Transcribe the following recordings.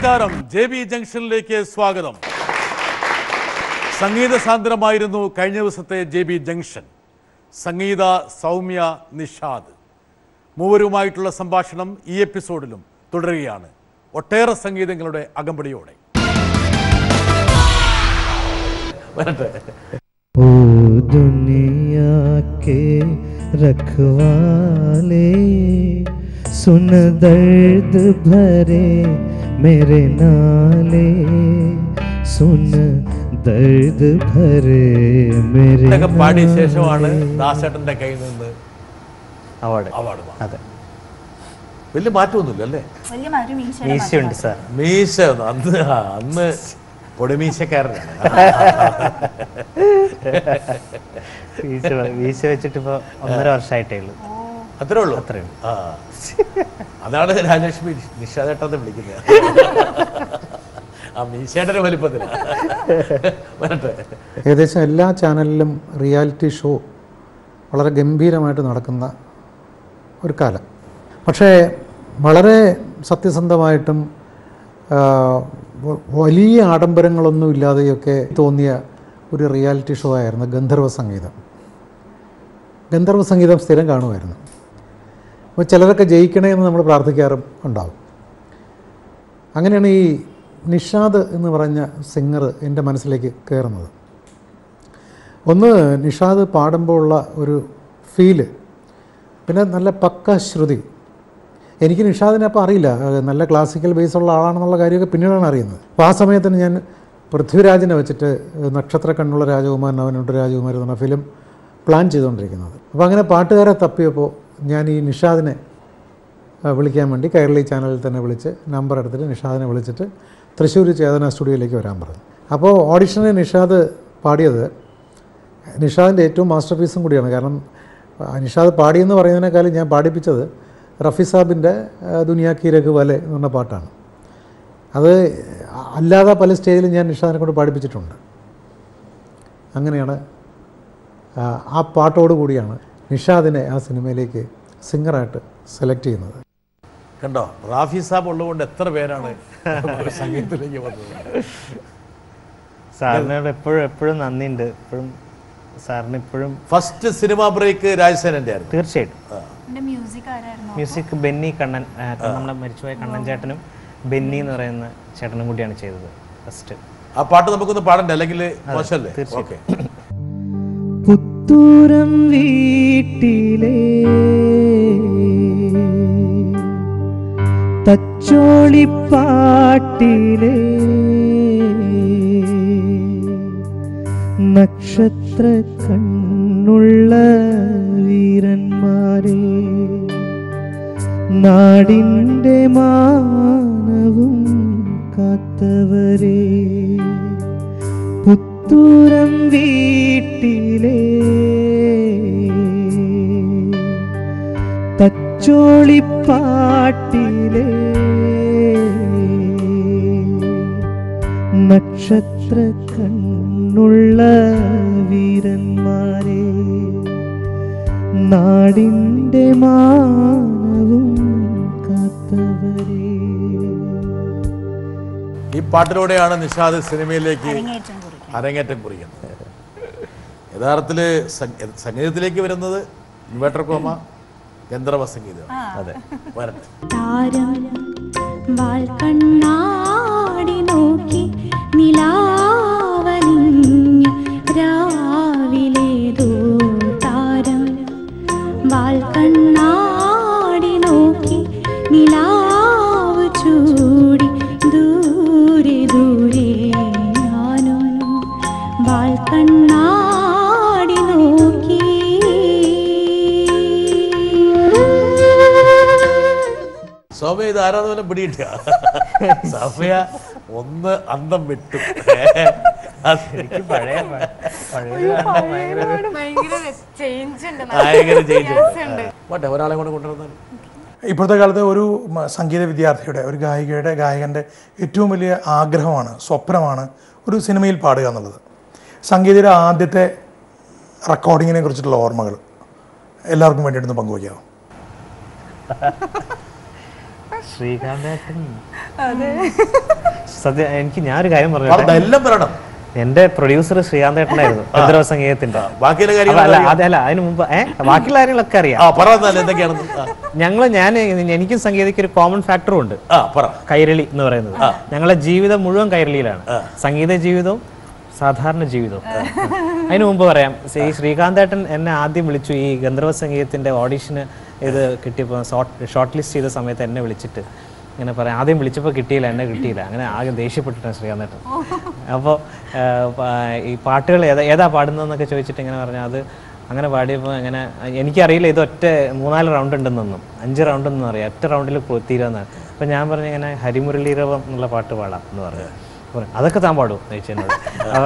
നമസ്കാരം J B ജംഗ്ഷനിലേക്ക് സ്വാഗതം സംഗീത സാന്ദ്രമായിരുന്നു കഴിഞ്ഞ ദിവസത്തെ J B junction Sangeetha Soumya Nishad മൂവരുമായിട്ടുള്ള സംഭാഷണം ഈ എപ്പിസോഡിലും തുടരുകയാണ് ഒട്ടേറെ സംഗീതങ്ങളുടെ അകമ്പടിയോടെ വരട്ടെ ओ दुनिया के रखवाले सुन दर्द भरे मेरे नाले सुन दर्द भरे मेरे ഇതൊക്കെ പാടിയ ശേഷമാണ് ദാസേട്ടന്റെ കയ്യിൽ നിന്ന് അവാർഡ് അവാർഡ് വാങ്ങുന്നത്. അതെ വലിയ മാറ്റമൊന്നുമില്ല അല്ലേ വലിയ മാറ്റം മീശയുടെ മീശയുണ്ട് സാർ മീശ ഒന്ന് അന്ന് ആ, അന്ന് പൊടിമീശക്കാരനാണ് വീശ വീശ വെച്ചിട്ട് ഇപ്പോൾ ഒന്നര വർഷമായിട്ടേ ഉള്ളൂ അത്രേ ഉള്ളൂ അത്രേ ഉള്ളൂ. ആ അതാണ് രാജലക്ഷ്മി നിഷാദേട്ടെന്ന് വിളിക്കുന്നത് ആ മീശയുടെ വലിപ്പത്തില വരട്ടെ ഏകദേശം എല്ലാ ചാനലിലും റിയാലിറ്റി ഷോ വളരെ ഗംഭീരമായിട്ട് നടക്കുന്ന ഒരു കാലം പക്ഷേ വളരെ സത്യസന്ധമായിട്ടും ആ, വ- വലിയ ആഡംബരങ്ങളൊന്നും ഇല്ലാതെയൊക്കെ തോന്നിയ ഒരു റിയാലിറ്റി ഷോ ആയിരുന്നു ഗന്ധർവ സംഗീതം ഗന്ധർവ സംഗീതം സ്ഥിരം കാണുമായിരുന്നു അപ്പോൾ ചിലരൊക്കെ ജയിക്കണേ എന്ന് നമ്മൾ പ്രാർത്ഥിക്കാറും ഉണ്ടാവും അങ്ങനെയാണ് ഈ നിഷാദ് എന്ന് പറഞ്ഞ സിംഗർ എൻ്റെ മനസ്സിലേക്ക് കയറുന്നത് ഒന്ന് നിഷാദ് പാടുമ്പോൾ ഉള്ള ഒരു ഫീല് പിന്നെ നല്ല പക്ക ശ്രുതി എനിക്ക് നിഷാദിനെ അപ്പോൾ അറിയില്ല ഏഹ് നല്ല ക്ലാസിക്കൽ ബേസ് ഉള്ള ആളാണെന്നുള്ള കാര്യമൊക്കെ പിന്നീടാണ് അറിയുന്നത് അപ്പോൾ ആ സമയത്തിന് ഞാൻ പൃഥ്വിരാജിനെ വെച്ചിട്ട് നക്ഷത്ര കണ്ണുള്ള രാജകുമാരൻ അവനുണ്ട് രാജകുമാരൻ എന്ന ഫിലിം പ്ലാൻ ചെയ്തുകൊണ്ടിരിക്കുന്നത് അപ്പോൾ അങ്ങനെ പാട്ടുകാരെ തപ്പിയപ്പോൾ ഞാൻ ഈ നിഷാദിനെ ആ, വിളിക്കാൻ വേണ്ടി കൈരളി ചാനലിൽ തന്നെ വിളിച്ച് നമ്പർ എടുത്തിട്ട് നിഷാദിനെ വിളിച്ചിട്ട് തൃശ്ശൂർ ചേതന സ്റ്റുഡിയോയിലേക്ക് വരാൻ പറഞ്ഞു അപ്പോൾ ഓഡിഷന് നിഷാദ് പാടിയത് നിഷാദിൻ്റെ ഏറ്റവും മാസ്റ്റർ പീസും കൂടിയാണ് കാരണം ആ, നിഷാദ് പാടിയെന്ന് പറയുന്നതിനേക്കാളും ഞാൻ പാടിപ്പിച്ചത് റഫി സാബിൻ്റെ ദുനിയാക്കി രഘുവലെ എന്ന് പറഞ്ഞ പാട്ടാണ് അത് അല്ലാതെ പല സ്റ്റേജിലും ഞാൻ നിഷാദിനെ കൊണ്ട് പാടിപ്പിച്ചിട്ടുണ്ട് അങ്ങനെയാണ് ആ, ആ പാട്ടോട് കൂടിയാണ് നിഷാദിനെ ആ സിനിമയിലേക്ക് സിംഗറായിട്ട് സെലക്ട് ചെയ്യുന്നത് കണ്ടോ റാഫി സാബ് ഉള്ളതുകൊണ്ട് എത്ര പേരാണ് സംഗീതത്തിലേക്ക് വന്നത് സാറിനോട് എപ്പോഴും എപ്പോഴും നന്ദിയുണ്ട് എപ്പോഴും സാറിന് ഇപ്പോഴും ഫസ്റ്റ് സിനിമ ബ്രേക്ക് രാജസേനന്റെ ആയിരുന്നു തീർച്ചയായിട്ടും എന്റെ മ്യൂസിക് ആരായിരുന്നു മ്യൂസിക് ബെന്നി കണ്ണൻ ആ, നമ്മുടെ മരിച്ചുപോയ കണ്ണൻ ചേട്ടനും ബെന്നി എന്ന് പറയുന്ന ചേട്ടനും കൂടിയാണ് ചെയ്തത് ഫസ്റ്റ് ആ പാട്ട് നമുക്കൊന്ന് പാടണ്ടേ അല്ലെങ്കിൽ മോശമല്ലേ ഓക്കെ പുത്തൂരം വീട്ടിലെ തച്ചോളിപ്പാട്ടിലെ നക്ഷത്ര കണ്ണുള്ള വീരന്മാരെ നാടിൻ്റെ മാനവും കാത്തവരെ പുത്തൂരം വീട്ടിലെ തച്ചോളിപ്പാട്ടിലെ നക്ഷത്ര കണ്ണുള്ള വീരന്മാരെ നാടിൻ്റെ മാനവും കാത്തവരെ ഈ പാട്ടിലൂടെയാണ് നിഷാദ് സിനിമയിലേക്ക് അരങ്ങേറ്റം കുറിക്കും അരങ്ങേറ്റം കുറിക്കുന്നത് യഥാർത്ഥത്തിൽ സംഗീതത്തിലേക്ക് വരുന്നത് ഇൻവേർട്ടർ കോമ ഗന്ധർവ സംഗീതം അതെ വരട്ടെ താരം വാൽ കണ്ണാടി നോക്കി നിലാവലിഞ്ഞ രാവിലേതോ താരം വാൽ കണ്ണാടി നോക്കി നിലാവ് ചൂടി ദൂരെ ദൂരെ ഞാനും വാൽ കണ്ണാടി നോക്കി സൗമ്യ ഇത് ആരാന്ന് പോലെ പിടിയിട്ട സൗമ്യ ഒന്ന് അന്തം വിട്ടു അത് പഴയ പഴയ ഭയങ്കര ചേഞ്ച് ഉണ്ട് ഭയങ്കര ചെയ്തിട്ടുണ്ട് പോട്ടെ ഒരാളെ കൊണ്ട് കൊണ്ടുവന്നാൽ ഇപ്പോഴത്തെ കാലത്ത് ഒരു മ- സംഗീത വിദ്യാർത്ഥിയുടെ ഒരു ഗായികയുടെ ഗായകൻ്റെ ഏറ്റവും വലിയ ആഗ്രഹമാണ് സ്വപ്നമാണ് ഒരു സിനിമയിൽ പാടുക എന്നുള്ളത് സംഗീതയുടെ ആദ്യത്തെ റെക്കോർഡിങ്ങിനെ കുറിച്ചിട്ടുള്ള ഓർമ്മകൾ എല്ലാവർക്കും വേണ്ടിയിട്ടൊന്ന് പങ്കുവയ്ക്കാമോ ശ്രീകാന്തേട്ടൻ സത്യം എനിക്ക് ഞാനൊരു കാര്യം പറഞ്ഞു പറഞ്ഞ എല്ലാം പറയണം എന്റെ പ്രൊഡ്യൂസർ ശ്രീകാന്തേട്ടനായിരുന്നു ഗന്ധർവ സംഗീതത്തിന്റെ ബാക്കിയുള്ള അപ്പൊ കാര്യങ്ങൾ അല്ല അതല്ല അതിന് മുമ്പ് ഏഹ് ബാക്കിയുള്ള കാര്യങ്ങളൊക്കെ അറിയാം ആ പറഞ്ഞാൽ എന്തൊക്കെയാണെന്ന് ആ. ഞങ്ങള് ഞാൻ എനിക്കും സംഗീതയ്ക്ക് ഒരു കോമൺ ഫാക്ടറും ഉണ്ട് ആ പറ കൈരളി എന്ന് പറയുന്നത് ഞങ്ങളുടെ ജീവിതം മുഴുവൻ കൈരളിയിലാണ് സംഗീത ജീവിതവും സാധാരണ ജീവിതവും അതിനു മുമ്പ് പറയാം ഈ ശ്രീകാന്തേട്ടൻ എന്നെ ആദ്യം വിളിച്ചു ഈ ഗന്ധർവ സംഗീതത്തിന്റെ ഓഡീഷന് ഇത് കിട്ടിയപ്പോൾ ഷോർട്ട് ലിസ്റ്റ് ചെയ്ത സമയത്ത് എന്നെ വിളിച്ചിട്ട് ഇങ്ങനെ പറയാം ആദ്യം വിളിച്ചപ്പോൾ കിട്ടിയില്ല എന്നെ കിട്ടിയില്ല അങ്ങനെ ആകെ ദേഷ്യപ്പെട്ടിട്ടാണ് ശ്രീകാന്തേട്ടൻ അപ്പോൾ ഈ പാട്ടുകൾ ഏതാ ഏതാ പാടുന്നതെന്നൊക്കെ ചോദിച്ചിട്ട് ഇങ്ങനെ പറഞ്ഞാൽ അത് അങ്ങനെ പാടിയപ്പോൾ ഇങ്ങനെ എനിക്കറിയില്ല ഇത് ഒറ്റ മൂന്നാല് റൗണ്ട് ഉണ്ടെന്നൊന്നും അഞ്ച് റൗണ്ട് ഒന്നും അറിയാം ഒറ്റ റൗണ്ടിൽ തീരുമെന്നാണ് അപ്പം ഞാൻ പറഞ്ഞു ഇങ്ങനെ ഹരിമുരളീരവം എന്നുള്ള പാട്ട് പാടാം എന്ന് പറഞ്ഞു പറഞ്ഞു, അതൊക്കെ താൻ പാടും ചോദിച്ചത്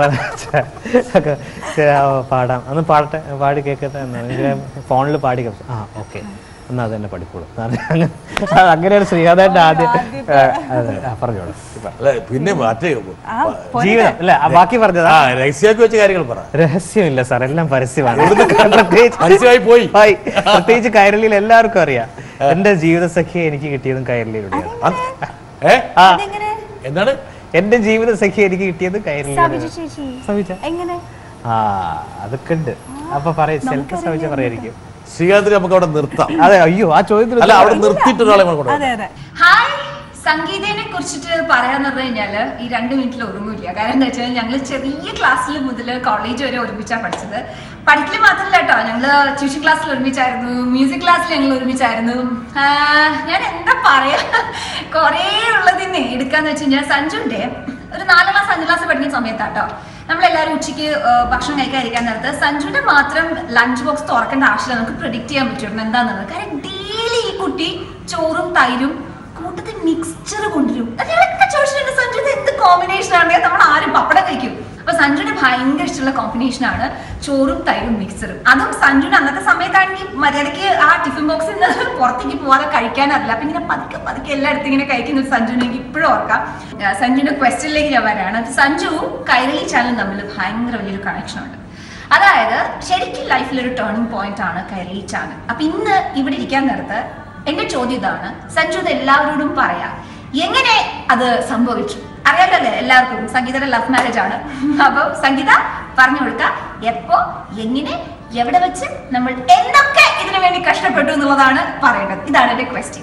ഒക്കെ ശരി, ആ, പാടാം അന്ന് പാടട്ടെ പാടി കേൾക്കട്ടെ എന്നാണ് ഫോണിൽ പാടി കേൾക്കും ആ ഓക്കെ എന്നാൽ അത് തന്നെ പഠിക്കോളൂ അങ്ങനെയാണ് ശ്രീകാന്തായിട്ട് ആദ്യം ആ, അതെ ആ, പറഞ്ഞോളൂ ഇപ്പൊ. അല്ല പിന്നെ മറ്റേ ജീവിതം അല്ല ആ, ബാക്കി പറഞ്ഞതാ ആ രഹസ്യമാക്കി വെച്ച കാര്യങ്ങൾ പറ രഹസ്യമില്ല സാർ എല്ലാം പരസ്യമാണ് പ്രത്യേകിച്ച് മനസ്സിലായി പോയി ഹായ്. പ്രത്യേകിച്ച് കൈരളിയിൽ എല്ലാവർക്കും അറിയാം എന്റെ ജീവിത സഖ്യം എനിക്ക് കിട്ടിയതും കൈരളിയിലൂടെയാണ് അത് ഏ ആ എന്താണ് എന്റെ ജീവിത സഖ്യം എനിക്ക് കിട്ടിയത് സബിജ കൈരളിയിലൂടെ ചേച്ചി സവിച്ച എങ്ങനെ ആ അതൊക്കെ ഉണ്ട് അപ്പൊ പറയും സെൽഫ് സവിച്ച പറയായിരിക്കും ശ്രീകാന്തിന് നമുക്ക് അവിടെ നിർത്താം അതെ അയ്യോ ആ ചോദ്യത്തിന് അല്ല അവിടെ നിർത്തിയിട്ട് ഒരാളെ കൂടെ കൊണ്ടുവരാം. അതെ അതെ ഹായ് സംഗീതനെ കുറിച്ചിട്ട് പറയാന്ന് പറഞ്ഞു കഴിഞ്ഞാല് ഈ രണ്ട് മിനിറ്റിൽ ഒതുങ്ങില്ല കാരണം എന്താ വെച്ചാൽ ഞങ്ങൾ ചെറിയ ക്ലാസ്സിൽ മുതൽ കോളേജ് വരെ ഒരുമിച്ചാണ് പഠിച്ചത് പഠിക്കൽ മാത്രമല്ല കേട്ടോ ഞങ്ങള് ട്യൂഷൻ ക്ലാസ്സിൽ ഒരുമിച്ചായിരുന്നു മ്യൂസിക് ക്ലാസ്സിൽ ഞങ്ങൾ ഒരുമിച്ചായിരുന്നു ആ, ഞാൻ എന്താ പറയാ കുറേ ഉള്ളതിനെ എടുക്കാന്ന് വെച്ച് കഴിഞ്ഞാൽ സഞ്ജുന്റെ ഒരു നാലാം ക്ലാസ് അഞ്ചാം ക്ലാസ് പഠിക്കുന്ന സമയത്താട്ടോ നമ്മളെല്ലാവരും ഉച്ചയ്ക്ക് ആ, ഭക്ഷണം കഴിക്കാതിരിക്കാൻ നേരത്ത് സഞ്ജുവിന്റെ മാത്രം ലഞ്ച് ബോക്സ് തുറക്കേണ്ട ആവശ്യമില്ല നമുക്ക് പ്രിഡിക്റ്റ് ചെയ്യാൻ പറ്റുമായിരുന്നു എന്താണെന്നുള്ളത് കാരണം ഡെയിലി ഈ കുട്ടി ചോറും തൈരും കൂട്ടത്തിൽ മിക്സ്ചർ കൊണ്ടുവരും അത് ഞങ്ങളൊക്കെ ചോദിച്ചിട്ടുണ്ട് സഞ്ജു ഇത് എന്ത് കോമ്പിനേഷൻ ആണ് നമ്മൾ ആരും പപ്പടം കഴിക്കും അപ്പൊ സഞ്ജുവിന് ഭയങ്കര ഇഷ്ടമുള്ള കോമ്പിനേഷൻ ആണ് ചോറും തൈരും മിക്സറും അതും സഞ്ജുവിന് അന്നത്തെ സമയത്താണെങ്കിൽ മര്യാദയ്ക്ക് ആ ടിഫിൻ ബോക്സിൽ നിന്ന് പുറത്തേക്ക് പോവാതെ കഴിക്കാനറിയില്ല അപ്പൊ ഇങ്ങനെ പതുക്കെ പതുക്കെ എല്ലായിടത്തും ഇങ്ങനെ കഴിക്കുന്ന ഒരു സഞ്ജുവിനെ എനിക്ക് ഇപ്പോഴും ഓർക്കാം ആ, സഞ്ജുവിന്റെ ക്വസ്റ്റ്യനിലേക്ക് ഞാൻ വരാണ് സഞ്ജുവും കൈരളി ചാനലും തമ്മിൽ ഭയങ്കര വലിയൊരു കണക്ഷൻ ഉണ്ട് അതായത് ശരിക്കും ലൈഫിൽ ഒരു ടേണിംഗ് പോയിന്റ് ആണ് കൈരളി ചാനൽ അപ്പൊ ഇന്ന് ഇവിടെ ഇരിക്കാൻ നേരത്ത് എന്റെ ചോദ്യം ഇതാണ് സഞ്ജു ഇത് എല്ലാവരോടും പറയാ എങ്ങനെ അത് സംഭവിച്ചു അറിയാലല്ലേ എല്ലാവർക്കും സംഗീതയുടെ ലവ് മാരേജ് ആണ് അപ്പൊ സംഗീത പറഞ്ഞു കൊടുക്ക എപ്പോ എങ്ങനെ എവിടെ വെച്ച് നമ്മൾ എന്തൊക്കെ ഇതിനു വേണ്ടി കഷ്ടപ്പെട്ടു എന്നുള്ളതാണ് പറയേണ്ടത് ഇതാണ് എന്റെ ക്വസ്റ്റ്യൻ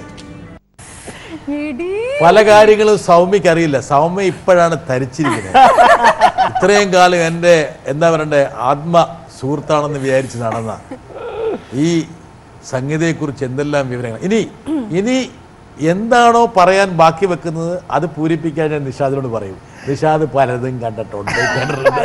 പല കാര്യങ്ങളും സൗമ്യക്ക് അറിയില്ല സൗമ്യ ഇപ്പോഴാണ് ധരിച്ചിരിക്കുന്നത് ഇത്രയും കാലം എൻ്റെ എന്താ പറയണ്ടേ ആത്മ സുഹൃത്താണെന്ന് വിചാരിച്ച് നടന്ന ഈ സംഗീതയെക്കുറിച്ച് എന്തെല്ലാം വിവരങ്ങൾ ഇനി ഇനി എന്താണോ പറയാൻ ബാക്കി വെക്കുന്നത് അത് പൂരിപ്പിക്കാൻ ഞാൻ നിഷാദിനോട് പറയും നിഷാദ് പലതും കണ്ടിട്ടുണ്ട് കേട്ടിട്ടുണ്ട്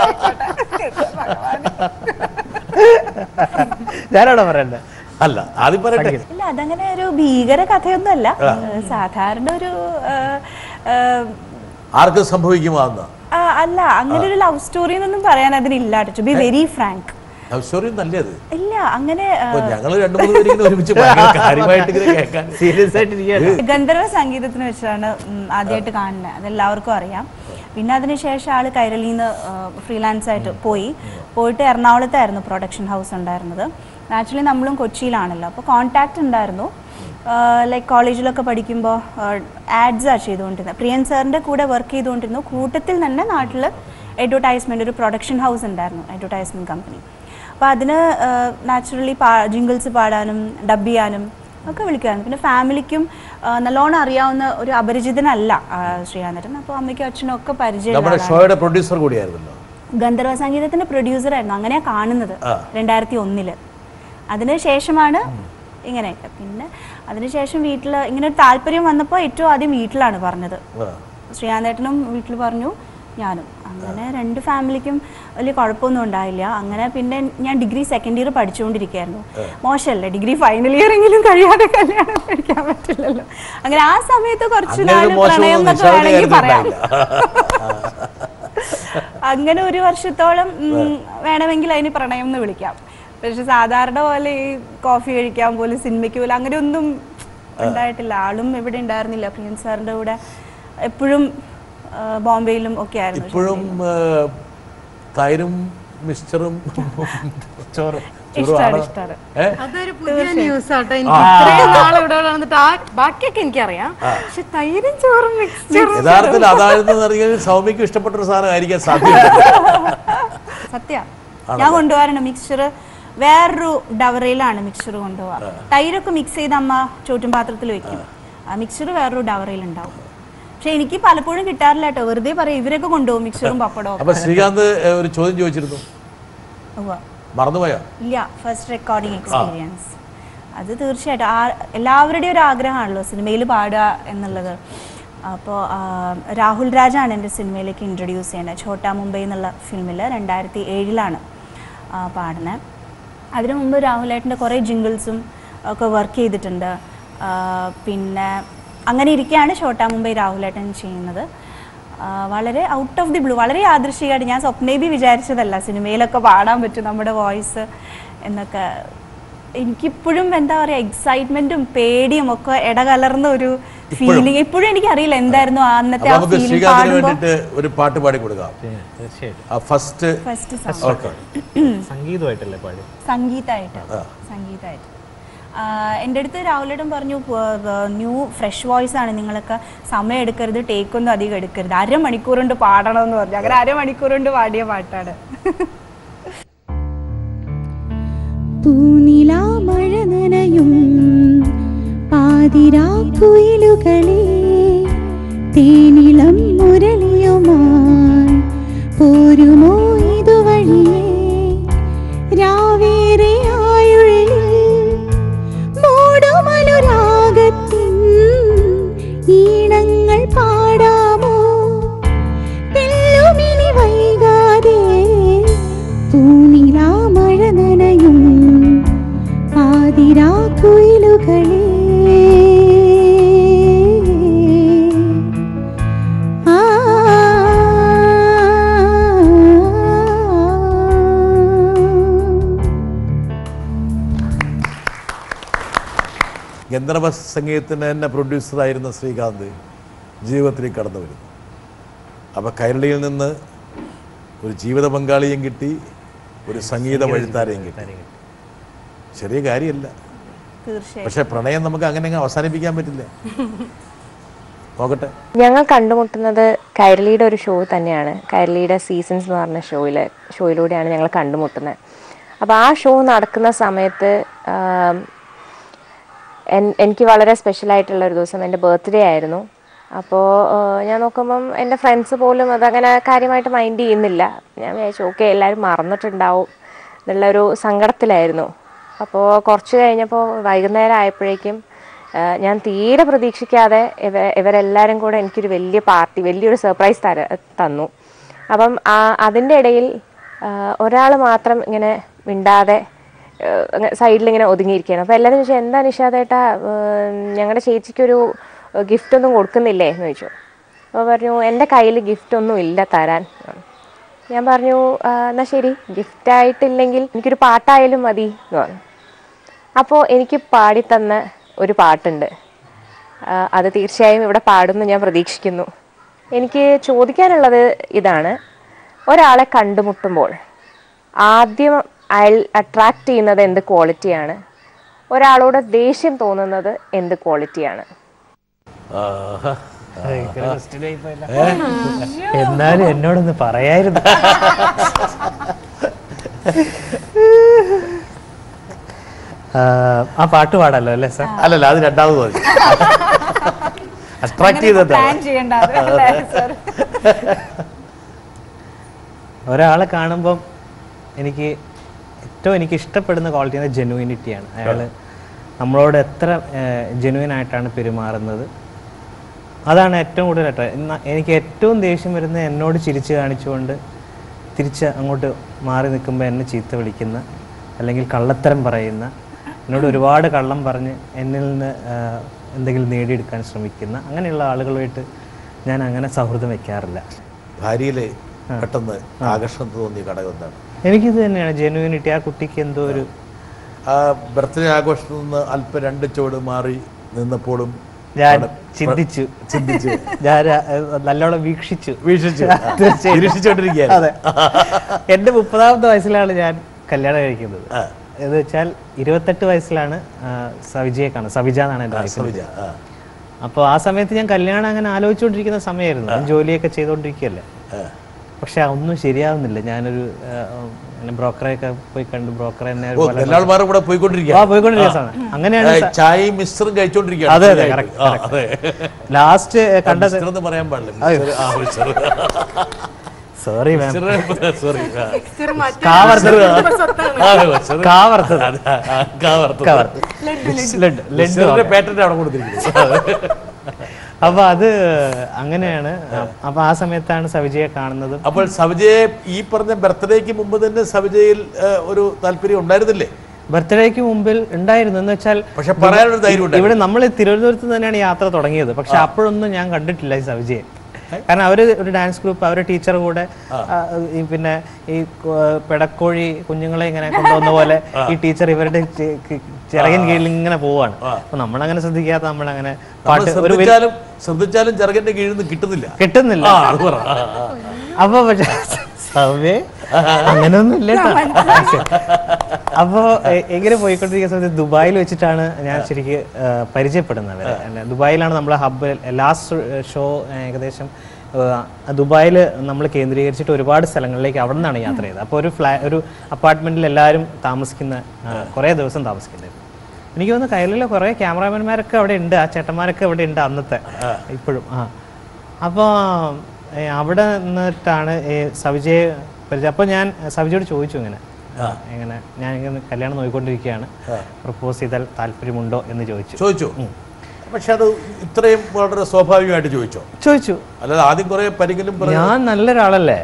ഞാനാണോ പറയണ്ടേ അല്ല ആദ്യം പറയട്ടെ ഇല്ല അതങ്ങനെ ഒരു ഭീകര കഥയൊന്നുമല്ല ഏഹ് സാധാരണ ഒരു ഏഹ്, ഏഹ്, ആർക്കും സംഭവിക്കുമോ അന്ന് ആ, അല്ല അങ്ങനെ ഒരു ലവ് സ്റ്റോറി എന്നൊന്നും പറയാൻ അതിനില്ല to be very frank love story നല്ലത് ഇല്ല അങ്ങനെ അപ്പൊ ഞങ്ങൾ രണ്ടു മൂന്ന് പേര് ഇങ്ങനെ ഒരുമിച്ച് ഭയങ്കര കാര്യമായിട്ട് ഇങ്ങനെ കേൾക്കാൻ സീരിയസ് ആയിട്ട് ഇരിക്കുകയാണ് ഏഹ്, ഗന്ധർവ സംഗീതത്തിന് വെച്ചാണ് ആദ്യമായിട്ട് കാണുന്നത് അതെല്ലാവർക്കും അറിയാം പിന്നെ അതിനുശേഷം ആള് കൈരളിന്ന് ഫ്രീലാൻസ് ആയിട്ട് പോയി പോയിട്ട് എറണാകുളത്തായിരുന്നു പ്രൊഡക്ഷൻ ഹൗസ് ഉണ്ടായിരുന്നത് ആക്ച്വലി നമ്മളും കൊച്ചിയിലാണല്ലോ അപ്പോൾ കോൺടാക്റ്റ് ഉണ്ടായിരുന്നു ലൈക്ക് കോളേജിലൊക്കെ പഠിക്കുമ്പോൾ ആഡ്സാണ് ചെയ്തുകൊണ്ടിരുന്നത് പ്രിയൻ സാറിൻ്റെ കൂടെ വർക്ക് ചെയ്തുകൊണ്ടിരുന്നു കൂട്ടത്തിൽ തന്നെ നാട്ടിൽ അഡ്വർടൈസ്മെൻ്റ് ഒരു പ്രൊഡക്ഷൻ ഹൗസ് ഉണ്ടായിരുന്നു അഡ്വർടൈസ്മെൻറ്റ് കമ്പനി അപ്പോൾ അതിന് നാച്ചുറലി പാ ജിങ്കിൾസ് പാടാനും ഡബ് ചെയ്യാനും ഒക്കെ വിളിക്കുമായിരുന്നു പിന്നെ ഫാമിലിക്കും ആ, നല്ലോണം അറിയാവുന്ന ഒരു അപരിചിതനല്ല ആ, ശ്രീകാന്തൻ അപ്പോൾ അമ്മയ്ക്കും അച്ഛനും ഒക്കെ പരിചയമുള്ള നമ്മുടെ ആളാണ്. ഷോയുടെ പ്രൊഡ്യൂസർ കൂടിയായിരുന്നല്ലോ ഗന്ധർവ സംഗീതത്തിന്റെ പ്രൊഡ്യൂസർ ആയിരുന്നു അങ്ങനെയാ കാണുന്നത് രണ്ടായിരത്തി ഒന്നില് അതിന് ശേഷമാണ് ഇങ്ങനെയൊക്കെ പിന്നെ അതിനുശേഷം വീട്ടിൽ ഇങ്ങനെ ഒരു താല്പര്യം വന്നപ്പോൾ ഏറ്റവും ആദ്യം വീട്ടിലാണ് പറഞ്ഞത് ആ. ശ്രീകാന്തേട്ടനും വീട്ടിൽ പറഞ്ഞു ഞാനും അങ്ങനെ രണ്ട് ഫാമിലിക്കും വലിയ കുഴപ്പമൊന്നും ഉണ്ടായില്ല അങ്ങനെ പിന്നെ ഞാൻ ഡിഗ്രി സെക്കൻഡ് ഇയർ പഠിച്ചുകൊണ്ടിരിക്കുകയായിരുന്നു മോശമല്ലേ ഡിഗ്രി ഫൈനൽ ഇയർ എങ്കിലും കഴിയാതെ കല്യാണം കഴിക്കാൻ പറ്റില്ലല്ലോ അങ്ങനെ ആ സമയത്ത് കുറച്ച് അങ്ങനെ ഒരു നാൾ മോശമൊന്നും പ്രണയം എന്നൊക്കെ നിഷാദിന്റെ വേണമെങ്കിൽ കാര്യത്തിൽ പറയാം ഉണ്ടായില്ല. അങ്ങനെ ഒരു വർഷത്തോളം ഉം, വേണമെങ്കിൽ അതിന് പ്രണയം എന്ന് വിളിക്കാം പക്ഷെ സാധാരണ പോലെ ഈ കോഫി കഴിക്കാൻ പോലും സിനിമയ്ക്ക് പോലും അങ്ങനെ ഒന്നും ഉണ്ടായിട്ടില്ല ആളും ഇവിടെ ഉണ്ടായിരുന്നില്ല പ്രിയൻ സാറിന്റെ കൂടെ എപ്പോഴും ആ, ബോംബെയിലും ഒക്കെ ആയിരുന്നു ഇപ്പോഴും ഏഹ്, തൈരും മിക്സ്ചറും ചോറ് ഇഷ്ടമാണ് ഇഷ്ടമാണ് ഏ അതൊരു പുതിയ ന്യൂസ് ആട്ടോ എനിക്ക് ഇത്രയും നാൾ ഇവിടെ വന്നിട്ട് ആ ബാക്കിയൊക്കെ എനിക്കറിയാം പക്ഷെ തൈരും ചോറും മിക്സ്ചർ യഥാർത്ഥത്തിൽ അതായിരുന്നു അറിയാൻ സൗമ്യക്ക് ഇഷ്ടപ്പെട്ട ഒരു സാധനമായിരിക്കാൻ സാധ്യത സത്യ ഞാൻ കൊണ്ടുപോകാറുണ്ട് മിക്സ്ചർ വേറൊരു ഡവറയിലാണ് മിക്സ്ചർ കൊണ്ടുപോകാറ് തൈരൊക്കെ മിക്സ് ചെയ്ത് അമ്മ ചോറ്റും പാത്രത്തിൽ വെക്കും ആ മിക്സ്ചർ വേറൊരു ഡവറയിൽ ഉണ്ടാവും പക്ഷെ എനിക്ക് പലപ്പോഴും കിട്ടാറില്ല കേട്ടോ വെറുതെ പറയും ഇവരൊക്കെ കൊണ്ടുപോകും മിക്സ്ചറും പപ്പടവും അപ്പൊ ശ്രീകാന്ത് ഏ, ഒരു ചോദ്യം ചോദിച്ചിരുന്നു ഉവ്വ. മറന്നുപോയോ ഇല്ല ഫസ്റ്റ് റെക്കോർഡിംഗ് എക്സ്പീരിയൻസ് അത് തീർച്ചയായിട്ടും ആ എല്ലാവരുടെയും ഒരു ആഗ്രഹമാണല്ലോ സിനിമയിൽ പാടുക എന്നുള്ളത് അപ്പോൾ രാഹുൽ രാജാണ് എൻ്റെ സിനിമയിലേക്ക് ഇൻട്രൊഡ്യൂസ് ചെയ്യുന്നത് ഛോട്ടാ മുംബൈ എന്നുള്ള ഫിലിമിൽ രണ്ടായിരത്തി ഏഴിലാണ് പാടുന്നത് അതിനു മുമ്പ് രാഹുലേട്ടൻ്റെ കുറേ ജിങ്കിൾസും ഒക്കെ വർക്ക് ചെയ്തിട്ടുണ്ട് ആ, പിന്നെ അങ്ങനെ ഇരിക്കുകയാണ് ഛോട്ടാ മുംബൈ രാഹുലേട്ടൻ ചെയ്യുന്നത് ആ, വളരെ ഔട്ട് ഓഫ് ദി ബ്ലൂ വളരെ യാദൃശികമായിട്ട് ഞാൻ സ്വപ്നേബി വിചാരിച്ചതല്ല സിനിമയിലൊക്കെ പാടാൻ പറ്റും നമ്മുടെ വോയിസ് എന്നൊക്കെ എനിക്കിപ്പോഴും എന്താ പറയുക എക്സൈറ്റ്മെന്റും പേടിയും ഒക്കെ ഇടകലർന്ന ഒരു ഫീലിംഗ് ഇപ്പോഴും എനിക്കറിയില്ല എന്തായിരുന്നു ആ അന്നത്തെ അപ്പൊ ആ നമുക്ക് ഫീലിംഗ് ശ്രീകാന്തിന് പാടുമ്പോൾ വേണ്ടിയിട്ട് ഒരു പാട്ട് പാടി കൊടുക്കാം തീർച്ചയായിട്ടും ആ ഫസ്റ്റ് ഫസ്റ്റ് സോങ് ഓക്കെ സംഗീതമായിട്ടല്ലേ പാടി സംഗീതമായിട്ട് സംഗീതമായിട്ട് എൻ്റെ അടുത്ത് രാഹുലേട്ടൻ പറഞ്ഞു ന്യൂ ഫ്രഷ് വോയിസ് ആണ് നിങ്ങളൊക്കെ സമയം എടുക്കരുത് ടേക്ക് ഒന്നും അധികം എടുക്കരുത് അരമണിക്കൂർ കൊണ്ട് പാടണമെന്ന് പറഞ്ഞു അങ്ങനെ അരമണിക്കൂർ കൊണ്ട് പാടിയ പാട്ടാണ് പൂനിലാ മഴ നനയും പാതിരാ കുയിലുകളെ തേനിളം മുരളിയുമായി പോരുമോ ഇതുവഴിയേ രാവേറെ ആയുള്ളിൽ മൂടുമനുരാഗത്തിൻ ഈണങ്ങൾ പാടാമോ തെല്ലുമിനി വൈകാതെ പൂനിലാ മഴ നനയും പാതിരാ കുയിലുകളെ ആ ഗന്ധർവ സംഗീതത്തിന് തന്നെ പ്രൊഡ്യൂസറായിരുന്ന ശ്രീകാന്ത് ജീവിതത്തിലേക്ക് കടന്നു വരുന്നു അപ്പോൾ കൈരളിയിൽ നിന്ന് ഒരു ജീവിത പങ്കാളിയും കിട്ടി ഒരു സംഗീത വഴുത്താരെയും കിട്ടി ചെറിയ കാര്യമല്ല തീർച്ചയായും പക്ഷെ പ്രണയം നമുക്ക് അങ്ങനെ അങ്ങ് അവസാനിപ്പിക്കാൻ പറ്റില്ല നോക്കട്ടെ ഞങ്ങൾ കണ്ടുമുട്ടുന്നത് കൈരളിയുടെ ഒരു ഷോ തന്നെയാണ് കൈരളിയുടെ സീസൺസ് എന്ന് പറഞ്ഞ ഷോയിൽ ഷോയിലൂടെയാണ് ഞങ്ങൾ കണ്ടുമുട്ടുന്നത് അപ്പോൾ ആ ഷോ നടക്കുന്ന സമയത്ത് ആം, എൻ- എനിക്ക് വളരെ സ്പെഷ്യലായിട്ടുള്ള ഒരു ദിവസം എൻ്റെ ബർത്ത്ഡേ ആയിരുന്നു അപ്പോൾ ഞാൻ നോക്കുമ്പം എൻ്റെ ഫ്രണ്ട്സ് പോലും അതങ്ങനെ കാര്യമായിട്ട് മൈൻഡ് ചെയ്യുന്നില്ല ഞാൻ വിചാരിച്ചു ഓക്കെ എല്ലാവരും മറന്നിട്ടുണ്ടാവും എന്നുള്ളൊരു സങ്കടത്തിലായിരുന്നു അപ്പോൾ കുറച്ച് കഴിഞ്ഞപ്പോൾ വൈകുന്നേരം ആയപ്പോഴേക്കും ആ, ഞാൻ തീരെ പ്രതീക്ഷിക്കാതെ ഇവ ഇവരെല്ലാവരും കൂടെ എനിക്കൊരു വലിയ പാർട്ടി വലിയൊരു സർപ്രൈസ് തര തന്നു അപ്പം അതിൻ്റെ ഇടയിൽ ഒരാൾ മാത്രം ഇങ്ങനെ മിണ്ടാതെ സൈഡിൽ ഇങ്ങനെ ഒതുങ്ങിയിരിക്കുകയാണ് അപ്പോൾ എല്ലാവരും ചോദിച്ചു എന്താ നിഷാദേട്ടാ ഞങ്ങളുടെ ചേച്ചിക്കൊരു ഗിഫ്റ്റ് ഒന്നും കൊടുക്കുന്നില്ലേ എന്ന് ചോദിച്ചു അപ്പോൾ പറഞ്ഞു എൻ്റെ കയ്യിൽ ഗിഫ്റ്റ് ഒന്നും ഇല്ല തരാൻ എന്ന് പറഞ്ഞു. ഞാൻ പറഞ്ഞു "ആ, എന്നാ ശരി ഗിഫ്റ്റായിട്ടില്ലെങ്കിൽ എനിക്കൊരു പാട്ടായാലും മതി എന്ന് പറഞ്ഞു അപ്പോൾ എനിക്ക് പാടിത്തന്ന ഒരു പാട്ടുണ്ട് ആ, അത് തീർച്ചയായും ഇവിടെ പാടുമെന്ന് ഞാൻ പ്രതീക്ഷിക്കുന്നു എനിക്ക് ചോദിക്കാനുള്ളത് ഇതാണ് ഒരാളെ കണ്ടുമുട്ടുമ്പോൾ ആദ്യം അയാൾ അട്രാക്റ്റ് ചെയ്യുന്നത് എന്ത് ക്വാളിറ്റിയാണ് ഒരാളോട് ദേഷ്യം തോന്നുന്നത് എന്ത് ക്വാളിറ്റിയാണ് ആഹാ. എന്നാലും എന്നോടൊന്ന് പറയായിരുന്നു ആ, ആ പാട്ട് പാടല്ലോ അല്ലേ സാർ അല്ലല്ല അത് രണ്ടാമത് മതി അട്രാക്ട് ചെയ്തത് പ്ലാൻ ചെയ്യേണ്ട സർ ഒരാളെ കാണുമ്പം എനിക്ക് ഏറ്റവും എനിക്ക് ഇഷ്ടപ്പെടുന്ന ക്വാളിറ്റി എന്ന് ജെനുവിനിറ്റിയാണ് അയാൾ നമ്മളോട് എത്ര ജെനുവിൻ ആയിട്ടാണ് പെരുമാറുന്നത് അതാണ് ഏറ്റവും കൂടുതൽ attra- എന്നാ എനിക്ക് ഏറ്റവും ദേഷ്യം വരുന്നത് എന്നോട് ചിരിച്ച് കാണിച്ചുകൊണ്ട് തിരിച്ച് അങ്ങോട്ട് മാറി നിൽക്കുമ്പോൾ എന്നെ ചീത്ത വിളിക്കുന്ന അല്ലെങ്കിൽ കള്ളത്തരം പറയുന്ന എന്നോട് ഒരുപാട് കള്ളം പറഞ്ഞ് എന്നിൽ നിന്ന് ആ, എന്തെങ്കിലും നേടിയെടുക്കാൻ ശ്രമിക്കുന്ന അങ്ങനെയുള്ള ആളുകളുമായിട്ട് ഞാൻ അങ്ങനെ സൗഹൃദം വെക്കാറില്ല ഭാര്യയിലെ പെട്ടെന്ന് ആകർഷണം തോന്നിയ ഘടകം എന്താണ് എനിക്കിത് തന്നെയാണ് ജെനുവിനിറ്റി ആ കുട്ടിക്ക് എന്തോ ഒരു ആ ബർത്ത്ഡേ ആഘോഷത്തിൽ നിന്ന് അല്പം രണ്ട് ചുവട് മാറി നിന്നപ്പോഴും ഞാൻ ചിന്തിച്ചു ചിന്തിച്ചു ഞാൻ ഏഹ്, നല്ലോണം വീക്ഷിച്ചു വീക്ഷിച്ചു തീർച്ചയായും. നിരീക്ഷിച്ചോണ്ടിരിക്കുകയാണ് അതെ എന്റെ മുപ്പതാമത്തെ വയസ്സിലാണ് ഞാൻ കല്യാണം കഴിക്കുന്നത് ആ. എന്ന് വെച്ചാൽ ഇരുപത്തെട്ട് വയസ്സിലാണ് ആ, സവിജയെ കാണുന്നത് സവിജ എന്നാണ് എൻ്റെ വൈഫ് സവിജ ആ. അപ്പോൾ ആ സമയത്ത് ഞാൻ കല്യാണം അങ്ങനെ ആലോചിച്ചുകൊണ്ടിരിക്കുന്ന സമയമായിരുന്നു ഞാൻ ജോലിയൊക്കെ ചെയ്തുകൊണ്ടിരിക്കുകയല്ലേ പക്ഷെ ഒന്നും ശരിയാവുന്നില്ല ഞാനൊരു ബ്രോക്കറെയൊക്കെ പോയി കണ്ടു ബ്രോക്കർ എന്നെ ഓ ദല്ലാൾമാരും കൂടെ ആ പോയിക്കൊണ്ടിരിക്കുക പോയിക്കൊണ്ടിരിക്കുന്ന സമയം അങ്ങനെയാണ് സ- ചായയും മിസ്റ്ററും കഴിച്ചോണ്ടിരിക്കുകയാണ് അതെ, അതെ, ശരിയായിട്ട്. correct, ആ, അതെ ലാസ്റ്റ് കണ്ടത് മിസ്റ്റർ എന്ന് പറയാൻ പാടില്ല mister ah mister sorry ma'am mister sorry ah. Mixture മാറ്റി കാവർത്തത് സ്വത്താണ് ആ, മിസ്റ്റർ. കാവർത്തത് അതെ, ആ, കാവർത്തത്. കവർത്ത് ലഡ് ലഡ് മിസ്റ്ററിന്റെ പേറ്റന്റ് അവിടെ കൊടുത്തിരിക്കുന്നത് അപ്പൊ അത് അങ്ങനെയാണ് അപ്പൊ ആ സമയത്താണ് സവിജയെ കാണുന്നതും അപ്പോൾ സവിജയെ ഈ പറഞ്ഞ ബർത്ത്ഡേക്ക് മുമ്പ് തന്നെ സവിജയിൽ ഏ, ഒരു താല്പര്യം ഉണ്ടായിരുന്നില്ലേ ബർത്ത്ഡേക്ക് മുമ്പിൽ ഉണ്ടായിരുന്നു എന്ന് വെച്ചാൽ പക്ഷെ പറയാനൊരു ധൈര്യം ഉണ്ടായിരുന്നു. ഇവിടെ നമ്മൾ തിരുവനന്തപുരത്ത് തന്നെയാണ് യാത്ര തുടങ്ങിയത് പക്ഷെ അപ്പോഴൊന്നും ഞാൻ കണ്ടിട്ടില്ല ഈ സവിജയെ കാരണം അവര് ഒരു ഡാൻസ് ഗ്രൂപ്പ് അവരുടെ ടീച്ചർ കൂടെ ആ, ഈ പിന്നെ ഈ കു- പെടക്കോഴി കുഞ്ഞുങ്ങളെ ഇങ്ങനെ കൊണ്ടുവന്ന പോലെ ഈ ടീച്ചർ ഇവരുടെ ചെ- കി- ചിറകിൻ കീഴിൽ ഇങ്ങനെ പോവാണ് അപ്പൊ നമ്മളങ്ങനെ ശ്രദ്ധിക്കാത്ത നമ്മളങ്ങനെ നമ്മൾ പാട്ട് ഒരു വലിയ- ശ്രദ്ധിച്ചാലും ശ്രദ്ധിച്ചാലും ചെറുകന്റെ കീഴിൽ നിന്ന് കിട്ടുന്നില്ല കിട്ടുന്നില്ല ആ അത് പറ ആ, ആ. അപ്പൊ പക്ഷെ സൗമ്യേ അങ്ങനെയൊന്നും ഇല്ല ട്ടോ. അപ്പോ എ- എങ്ങനെ പോയിക്കൊണ്ടിരിക്കുന്ന സമയത്ത് ദുബായിൽ വെച്ചിട്ടാണ് ഞാൻ ശരിക്ക് ആ, പരിചയപ്പെടുന്നത് അവരെ. അല്ല, ദുബായിലാണ് നമ്മളെ ഹബ്ബ് ലാസ്റ്റ് ഷോ ഏകദേശം ദുബായിൽ നമ്മൾ കേന്ദ്രീകരിച്ചിട്ട് ഒരുപാട് സ്ഥലങ്ങളിലേക്ക് അവിടെ നിന്നാണ് യാത്ര ചെയ്തത് അപ്പോൾ ഒരു ഫ്ലാ ഒരു അപ്പാർട്ട്മെന്റിൽ എല്ലാവരും താമസിക്കുന്ന ആ, കുറേ ദിവസം താമസിക്കുന്നുണ്ട് എനിക്ക് തോന്നുന്നു കൈരളിലെ കുറേ ക്യാമറാമാൻമാരൊക്കെ അവിടെ ഉണ്ട് ആ ചേട്ടന്മാരൊക്കെ അവിടെ ഉണ്ട് അന്നത്തെ ഇപ്പോഴും ആ അപ്പോൾ അവിടെ നിന്നിട്ടാണ് ഈ സവിജയെ പരിചയം അപ്പോൾ ഞാൻ സവിജയോട് ചോദിച്ചു ഇങ്ങനെ എങ്ങനെ ഞാൻ ഇങ്ങനെ കല്യാണം നോക്കിക്കൊണ്ടിരിക്കുകയാണ് പ്രപ്പോസ് ചെയ്താൽ താല്പര്യമുണ്ടോ എന്ന് ചോദിച്ചു ചോദിച്ചു പക്ഷെ അത് ഇത്രയും വളരെ സ്വാഭാവികമായിട്ട് ചോദിച്ചോ ചോദിച്ചു അല്ലാതെ ആദ്യം കുറെ പരിഗലും പറഞ്ഞു ഞാൻ നല്ലൊരാളല്ലേ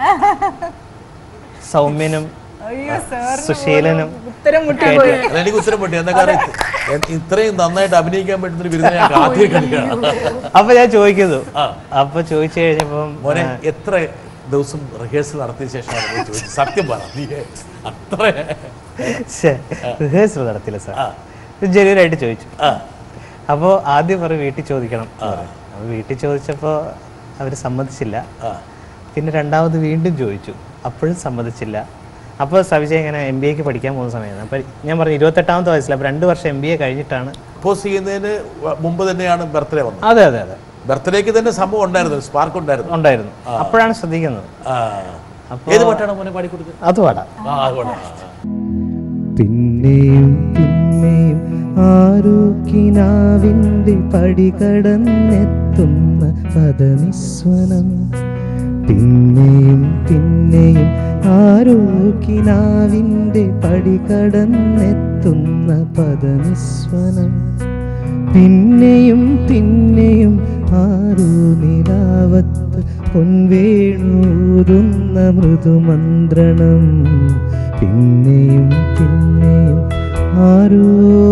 സൗമ്യനും സുശീലനും ഉത്തരം മുട്ടി ഒക്കെ അല്ല, എനിക്ക് ഉത്തരം പറ്റി എന്താ കാരണം ഇത് ഇത്രയും നന്നായിട്ട് അഭിനയിക്കാൻ പറ്റുന്ന ഒരു ബിരുദം ഞാൻ ആദ്യം കണ്ടിയാണ് അപ്പൊ ഞാൻ ചോദിക്കുന്നു അപ്പൊ ചോദിച്ചു കഴിഞ്ഞപ്പം മോനെ എത്ര ദിവസം റിഹേഴ്സൽ നടത്തിയ ശേഷമാണ് നീ ചോദിച്ചത് സത്യം പറ നീ അത്ര റിഹേഴ്സൽ നടത്തില്ല സാർ ജനുവനായിട്ട് ചോദിച്ചു അപ്പോൾ ആദ്യം പറയും വീട്ടിൽ ചോദിക്കണം അപ്പോൾ വീട്ടിൽ ചോദിച്ചപ്പോൾ അവർ സമ്മതിച്ചില്ല പിന്നെ രണ്ടാമത് വീണ്ടും ചോദിച്ചു അപ്പോഴും സമ്മതിച്ചില്ല അപ്പോൾ സവിജയ് ഇങ്ങനെ എം ബി എക്ക് പഠിക്കാൻ പോകുന്ന സമയത്ത് അപ്പോൾ ഞാൻ പറഞ്ഞു ഇരുപത്തെട്ടാമത്തെ വയസ്സിൽ അപ്പോൾ രണ്ട് വർഷം എം ബി എ കഴിഞ്ഞിട്ടാണ് പോസ് ചെയ്യുന്നതിന് മുമ്പ് തന്നെയാണ് ബർത്ത്ഡേ വന്നത് അതെ അതെ അതെ ബർത്ത്ഡേക്ക് തന്നെ സംഭവം ഉണ്ടായിരുന്നു സ്പാർക്ക് ഉണ്ടായിരുന്നു ഉണ്ടായിരുന്നു അപ്പോഴാണ് ശ്രദ്ധിക്കുന്നത് ആ. അപ്പോ- ഏത് പാട്ടാണ് മോനെ പാടിക്കൊടുത്തത് അത് പാടാം ആ അത് പാടാം. പിന്നെയും പിന്നെയും ആരോക്കിനാവിൻ്റെ പടികടന്നെത്തുന്ന പദനിസ്വനം പിന്നെയും പിന്നെയും ആരോക്കിനാവിൻ്റെ പടികടന്നെത്തുന്ന പദനിസ്വനം പിന്നെയും പിന്നെയും ആരോ നിലാവത്ത് പൊൻവേണൂതുന്ന മൃദുമന്ത്രണം പിന്നെയും പിന്നെയും ആരോ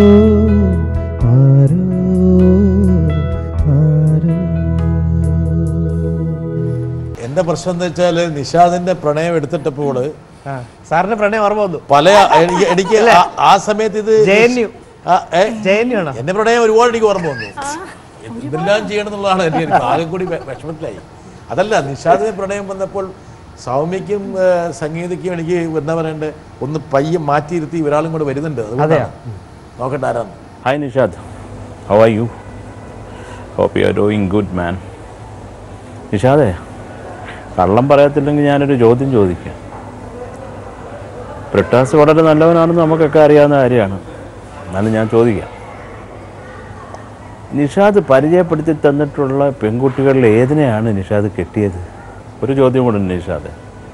ആരോ ആരോ എന്റെ പ്രശ്നം എന്താ വെച്ചാല് നിഷാദിന്റെ പ്രണയം എടുത്തിട്ടപ്പോൾ ആ സാറിന്റെ പ്രണയം ഓർമ്മ വന്നു പല എനിക്ക് എനിക്ക് ആ- ആ സമയത്ത് ഇത് JNU. ആ, ഏ? ജയന്തി ആണോ എന്റെ പ്രണയം ഒരുപാട് എനിക്ക് ഓർമ്മ വന്നു എന്തെല്ലാം ചെയ്യണം എന്നുള്ളതാണ് എന്റെ എനിക്ക് ആകെ കൂടി വെ- വിഷമത്തിലായി അതല്ല നിഷാദിന് പ്രണയം വന്നപ്പോൾ സൗമ്യക്കും ഏ, സംഗീതയ്ക്കും എനിക്ക് എന്താ പറയണ്ടേ ഒന്ന് പയ്യെ മാറ്റിയിരുത്തി ഒരാളും കൂടെ വരുന്നുണ്ട് അതുകൊണ്ടാണ് നോക്കട്ടെ ആരാന്ന് Hi Nishad, how are you? Hope you are doing good man. നിഷാദേ കള്ളം പറയത്തില്ലെങ്കിൽ ഞാനൊരു ചോദ്യം ചോദിക്കാം ബ്രിട്ടാസ് വളരെ നല്ലവനാണെന്ന് നമുക്കൊക്കെ അറിയാവുന്ന കാര്യമാണ് എന്നാലും ഞാൻ ചോദിക്കാം നിഷാദ് പരിചയപ്പെടുത്തി തന്നിട്ടുള്ള പെൺകുട്ടികളിൽ ഏതിനെയാണ് നിഷാദ് കെട്ടിയത് ഒരു ചോദ്യം കൂടെ ഉണ്ട് നിഷാദ്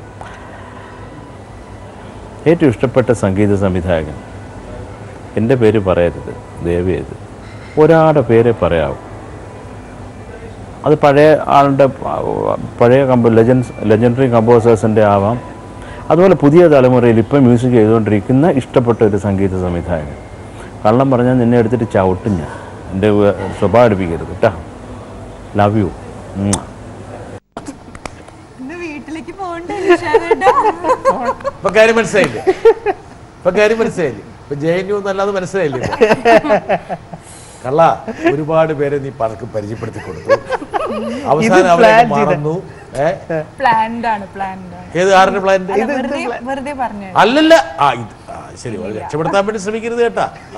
ഏറ്റവും ഇഷ്ടപ്പെട്ട സംഗീത സംവിധായകൻ എൻ്റെ പേര് പറയരുത് ദയവ് ചെയ്ത് ഒരാളുടെ പേരെ പറയാവൂ അത് പഴയ ആളുടെ പ- പഴയ കമ്പ ലെജൻസ് ലെജൻഡറി കമ്പോസേഴ്സിൻ്റെ ആവാം അതുപോലെ പുതിയ തലമുറയിൽ ഇപ്പം മ്യൂസിക് ചെയ്തുകൊണ്ടിരിക്കുന്ന ഇഷ്ടപ്പെട്ട ഒരു സംഗീത സംവിധായകൻ കള്ളം പറഞ്ഞാൽ നിന്നെ എടുത്തിട്ട് ചവിട്ടും ഞാൻ എൻ്റെ വ- സ്വഭാവം എടുപ്പിക്കരുത് കേട്ടോ ലവ് യു ഇന്ന് വീട്ടിലേക്ക് പോകണ്ടേ നിഷാദേട്ടാ? ഇപ്പൊ കാര്യം മനസ്സിലായില്ലേ ഇപ്പൊ കാര്യം മനസ്സിലായില്ലേ ഇപ്പൊ ജെ എൻ യു എന്നല്ലാതെ മനസ്സിലായില്ലേ കള്ള ഒരുപാട് പേരെ നീ പലർക്കും പരിചയപ്പെടുത്തി കൊടുത്തു അവസാനം അവരെ plan ചെയ്ത- മറന്നു ഏ പ്ലാൻഡ് ആണ് പ്ലാൻഡ് ആണ് ഏത് ആരുടെ പ്ലാന്റ് അല്ല, വെറുതെ വെറുതെ പറഞ്ഞു അല്ലല്ല ആ ഇത് ആ ശരി വളരെ രക്ഷപ്പെടുത്താൻ വേണ്ടി ശ്രമിക്കരുത് കേട്ടാ ആ.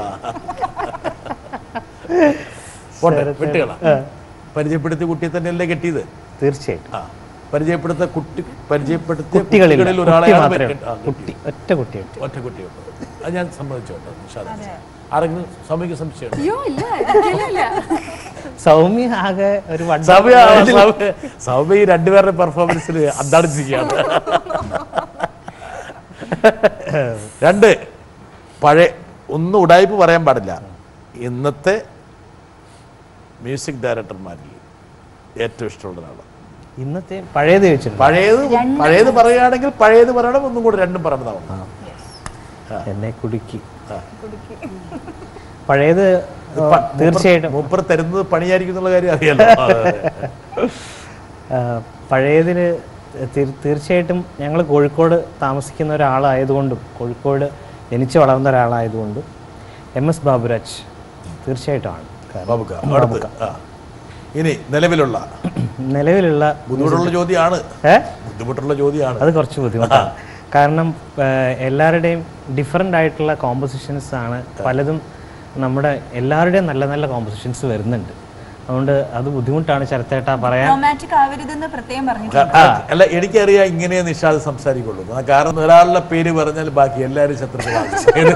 പോട്ടെ വിട്ടുകള പരിചയപ്പെടുത്തിയ കുട്ടിയെ തന്നെയല്ലേ കെട്ടിയത് തീർച്ചയായിട്ടും ആ പരിചയപ്പെടുത്ത കുട്ടി പരിചയപ്പെടുത്തിയ കുട്ടികളില്ല കുട്ടികളിൽ കുട്ടി ഒരാളെയാണ് മാത്രമേ പരിഗണി- ആ, ഉള്ളൂ. കുട്ടി ഒറ്റ കുട്ടി ഒറ്റ ഒറ്റ കുട്ടിയുണ്ട് അത് ഞാൻ സമ്മതിച്ചു കേട്ടോ നിഷാദ് ആരെങ്കിലും സ്വാമിക്ക് സംശയം അയ്യോ ഇല്ല ഒരിക്കലുമില്ല. സൗമ്യ ആകെ ഒരു വട്ട- സൗമ്യ സൗമ്യ- സൗമ്യ ഈ രണ്ടുപേരുടെ പെർഫോമൻസിൽ അന്താളിച്ചിരിക്കുകയാണ് രണ്ട് പഴയ ഒന്നും ഉടായ്പ് പറയാൻ പാടില്ല ഇന്നത്തെ മ്യൂസിക് ഡയറക്ടർമാരിൽ ഏറ്റവും ഇഷ്ടമുള്ള ഒരാളാണ് ഇന്നത്തെ പഴയത് ചോദിച്ചിട്ടുണ്ട് പഴയത് പഴയത് പറയുകയാണെങ്കിൽ പഴയത് പറയണം ഒന്നും കൂടെ രണ്ടും പറയണതാണ് എന്നെ കുടുക്കി പഴയത് ആ, തീർച്ചയായിട്ടും മൂപ്പർ തരുന്നത് പണിയായിരിക്കും എന്നുള്ള കാര്യം അറിയാലോ ആ, പഴയതിൽ തീർ- തീർച്ചയായിട്ടും ഞങ്ങൾ കോഴിക്കോട് താമസിക്കുന്ന ഒരാളായതുകൊണ്ടും കോഴിക്കോട് ജനിച്ചു വളർന്ന ഒരാളായതുകൊണ്ടും എം എസ് ബാബുരാജ് തീർച്ചയായിട്ടും ആണ് കാരണം ബാബുക്ക അടുത്ത് ആ. ഇനി നിലവിലുള്ള നിലവിലുള്ള ബുദ്ധിമുട്ടുള്ള ചോദ്യമാണ് ഏ ബുദ്ധിമുട്ടുള്ള ചോദ്യമാണ് അത് കുറച്ച് ബുദ്ധിമുട്ടാണ് കാരണം ആ, എല്ലാവരുടെയും ഡിഫറെൻ്റ് ആയിട്ടുള്ള കോമ്പോസിഷൻസ് ആണ് പലതും നമ്മുടെ എല്ലാവരുടെയും നല്ല നല്ല കോമ്പോസിഷൻസ് വരുന്നുണ്ട് അതുകൊണ്ട് അത് ബുദ്ധിമുട്ടാണ് ശരത്തേട്ട പറയാൻ റൊമാൻറ്റിക് ആവരുതെന്ന് പ്രത്യേകം പറഞ്ഞു ക- ആ, അല്ല എനിക്കറിയാം ഇങ്ങനെ നിഷാദ് സംസാരിക്കുള്ളൂ ആ, കാരണം ഒരാളുടെ പേര് പറഞ്ഞാൽ ബാക്കി എല്ലാവരും ശത്രുക്കളാണ്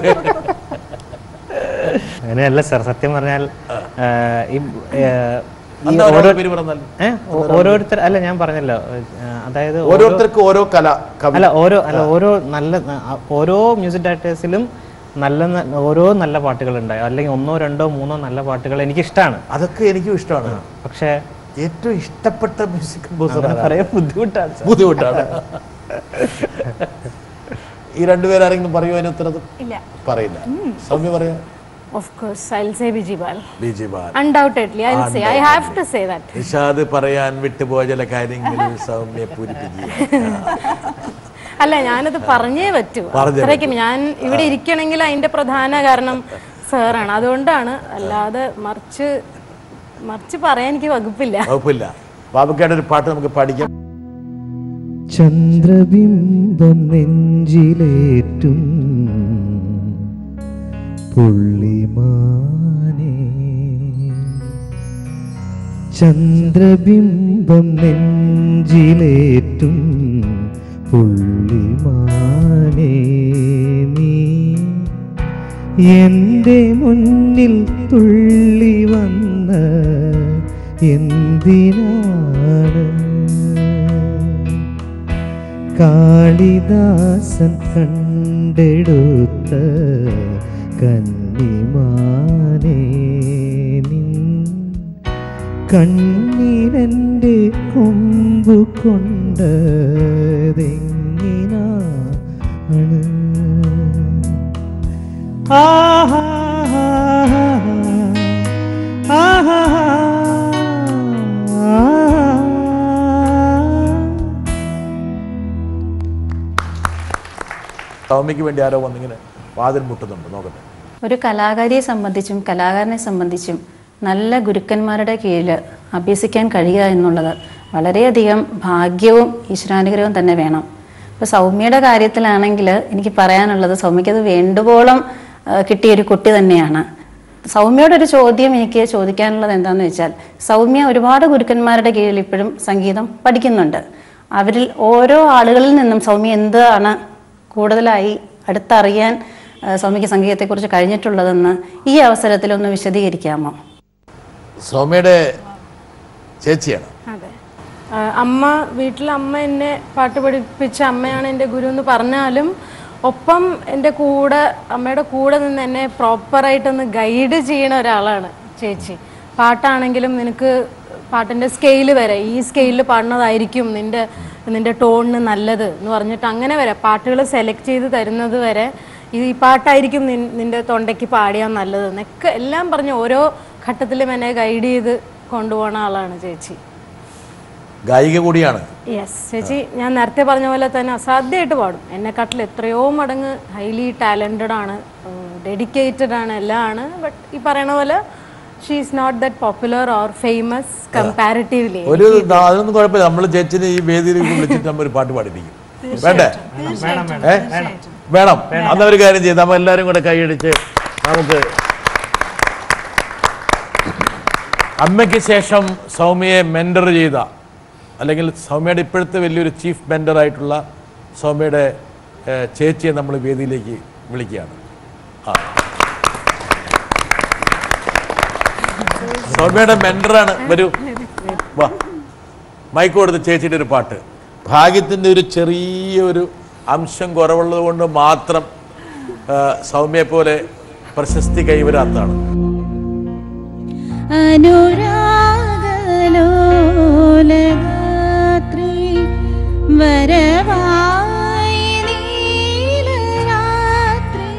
അങ്ങനെയല്ല സർ സത്യം പറഞ്ഞാൽ ആ, ഈ ആ, ഈ അന്ന് ഓരോ ഒരാളുടെ പേര് പറഞ്ഞാൽ ഏ? ഓ- ഓരോരുത്തർ അല്ല ഞാൻ പറഞ്ഞല്ലോ ആ, അതായത് ഓരോ- ഓരോരുത്തർക്കും ഓരോ കല കവി അല്ല ഓരോ അല്ല ഓരോ നല്ല ആ, ഓരോ മ്യൂസിക് ഡയറക്ടേഴ്സിലും നല്ല ന- ഓരോ നല്ല പാട്ടുകളുണ്ടായി അല്ലെങ്കിൽ ഒന്നോ രണ്ടോ മൂന്നോ നല്ല പാട്ടുകൾ എനിക്ക് ഇഷ്ടമാണ് അതൊക്കെ എനിക്കും ഇഷ്ടമാണ് പക്ഷേ ഏറ്റവും ഇഷ്ടപ്പെട്ട മ്യൂസിക് അങ്ങനെ പറയാൻ ബുദ്ധിമുട്ടാണ് സർ. ബുദ്ധിമുട്ടാണ് ഈ രണ്ടുപേരാരെങ്കിലും പറയുമോ അതിന് ഉത്തരവ് ഇല്ല പറയില്ല സൗമ്യ പറയാ Of course, I'll say Biji Bal. Biji Bal Undoubtedly, I'll say. I have to say that. Nishad പറയാൻ വിട്ടുപോയ ചില കാര്യങ്ങളിൽ സൗമ്യ പൂരിപ്പിക്കുക അല്ല ഞാനത് പറഞ്ഞേ പറ്റൂ പറഞ്ഞേ അത്രയ്ക്കും ഞാൻ ഇവിടെ ഇരിക്കണമെങ്കിൽ അതിന്റെ പ്രധാന കാരണം സാറാണ് അതുകൊണ്ടാണ് അല്ലാതെ മറിച്ച് മറിച്ച് പറയാൻ എനിക്ക് വകുപ്പില്ല വകുപ്പില്ല ബാബുക്കാരുടെ ഒരു പാട്ട് നമുക്ക് പഠിക്കാം ചന്ദ്രബിംബം നെഞ്ചിലേറ്റും പുള്ളിമാനേ ചന്ദ്രബിംബം നെഞ്ചിലേറ്റും പുള്ളിമാനേ നീ എൻ്റെ മുന്നിൽ തുള്ളി വന്ന എന്തിനാണ് കാളിദാസൻ കണ്ടെടുത്ത കന്നിമാനേ നിൻ കണ്ണീരൻ്റെ കൊമ്പു കൊണ്ടതെങ്ങിനാണ് ആഹാ ആഹാ സൗമ്യക്ക് വേണ്ടി ആരോ വന്നിങ്ങനെ വാതിൽ മുട്ടുന്നുണ്ട് നോക്കട്ടെ ഒരു കലാകാരിയെ സംബന്ധിച്ചും കലാകാരനെ സംബന്ധിച്ചും നല്ല ഗുരുക്കന്മാരുടെ കീഴിൽ അഭ്യസിക്കാൻ കഴിയുക എന്നുള്ളത് വളരെയധികം ഭാഗ്യവും ഈശ്വരാനുഗ്രഹവും തന്നെ വേണം ഇപ്പോൾ സൗമ്യയുടെ കാര്യത്തിലാണെങ്കിൽ എനിക്ക് പറയാനുള്ളത് സൗമ്യയ്ക്ക് അത് വേണ്ടുവോളം ആ, കിട്ടിയൊരു കുട്ടി തന്നെയാണ് സൗമ്യയുടെ ഒരു ചോദ്യം എനിക്ക് ചോദിക്കാനുള്ളത് എന്താണെന്ന് വെച്ചാൽ സൗമ്യ ഒരുപാട് ഗുരുക്കന്മാരുടെ കീഴിൽ ഇപ്പോഴും സംഗീതം പഠിക്കുന്നുണ്ട് അവരിൽ ഓരോ ആളുകളിൽ നിന്നും സൗമ്യ എന്താണ് കൂടുതലായി അടുത്തറിയാൻ ആ, സൗമ്യയ്ക്ക് സംഗീതത്തെക്കുറിച്ച് കഴിഞ്ഞിട്ടുള്ളതെന്ന് ഈ അവസരത്തിൽ ഒന്ന് വിശദീകരിക്കാമോ സൗമ്യയുടെ ചേച്ചിയാണ് അതെ ആ, അമ്മ വീട്ടിൽ അമ്മ എന്നെ പാട്ട് പഠിപ്പിച്ച അമ്മയാണ് എൻ്റെ ഗുരു എന്ന് പറഞ്ഞാലും ഒപ്പം എൻ്റെ കൂടെ അമ്മയുടെ കൂടെ നിന്ന് എന്നെ പ്രോപ്പറായിട്ടൊന്ന് ഗൈഡ് ചെയ്യണ ഒരാളാണ് ചേച്ചി പാട്ടാണെങ്കിലും നിനക്ക് പാട്ടിൻ്റെ സ്കെയില് വരെ ഈ സ്കെയിലിൽ പാടുന്നതായിരിക്കും നിൻ്റെ നിൻ്റെ ടോണിന് നല്ലത് എന്ന് പറഞ്ഞിട്ട് അങ്ങനെ വരെ പാട്ടുകൾ സെലക്ട് ചെയ്ത് തരുന്നത് വരെ ഇത് ഈ പാട്ടായിരിക്കും നിൻ നിൻ്റെ തൊണ്ടയ്ക്ക് പാടിയാൽ നല്ലത് എന്നൊക്കെ എല്ലാം പറഞ്ഞ് ഓരോ ഘട്ടത്തിലും എന്നെ ഗൈഡ് ചെയ്ത് കൊണ്ടുപോകുന്ന ആളാണ് ചേച്ചി ഗായിക കൂടിയാണ് യെസ് ചേച്ചി ഞാൻ നേരത്തെ പറഞ്ഞ പോലെ തന്നെ അസാധ്യമായിട്ട് പാടും എന്നെക്കാട്ടിൽ എത്രയോ മടങ്ങ് ഹൈലി ടാലൻറ്റഡ് ആണ് ഡെഡിക്കേറ്റഡ് ആണ് എല്ലാം ആണ് ബട്ട് ഈ പറയണ പോലെ she's not that popular or famous comparatively ഒരു ദാ- അതൊന്നും കുഴപ്പമില്ല നമ്മൾ ചേച്ചിനെ ഈ വേദിയിലേക്ക് വിളിച്ചിട്ട് നമ്മൾ ഒരു പാട്ട് പാടിപ്പിക്കും വേണ്ടേ ഏ വേണം അന്ന് ഒരു കാര്യം ചെയ്ത് നമ്മൾ എല്ലാവരും കൂടെ കൈയടിച്ച് നമുക്ക് അമ്മയ്ക്ക് ശേഷം സൗമ്യയെ മെൻറ്റർ ചെയ്ത അല്ലെങ്കിൽ സൗമ്യയുടെ ഇപ്പോഴത്തെ വലിയൊരു ചീഫ് മെൻറ്റർ ആയിട്ടുള്ള സൗമ്യയുടെ ഏ, ചേച്ചിയെ നമ്മൾ വേദിയിലേക്ക് വിളിക്കുകയാണ് ആ സൗമ്യയുടെ മെൻറ്ററാണ് വരൂ വാ മൈക്ക് കൊടുത്ത് ചേച്ചിയുടെ ഒരു പാട്ട് ഭാഗ്യത്തിൻ്റെ ഒരു ചെറിയൊരു അംശം കുറവുള്ളത് കൊണ്ട് മാത്രം ആ, സൗമ്യയെ പോലെ പ്രശസ്തി കൈവരാത്താണ് അനുരാഗലോലഗാത്രി വരവായി നീലരാത്രി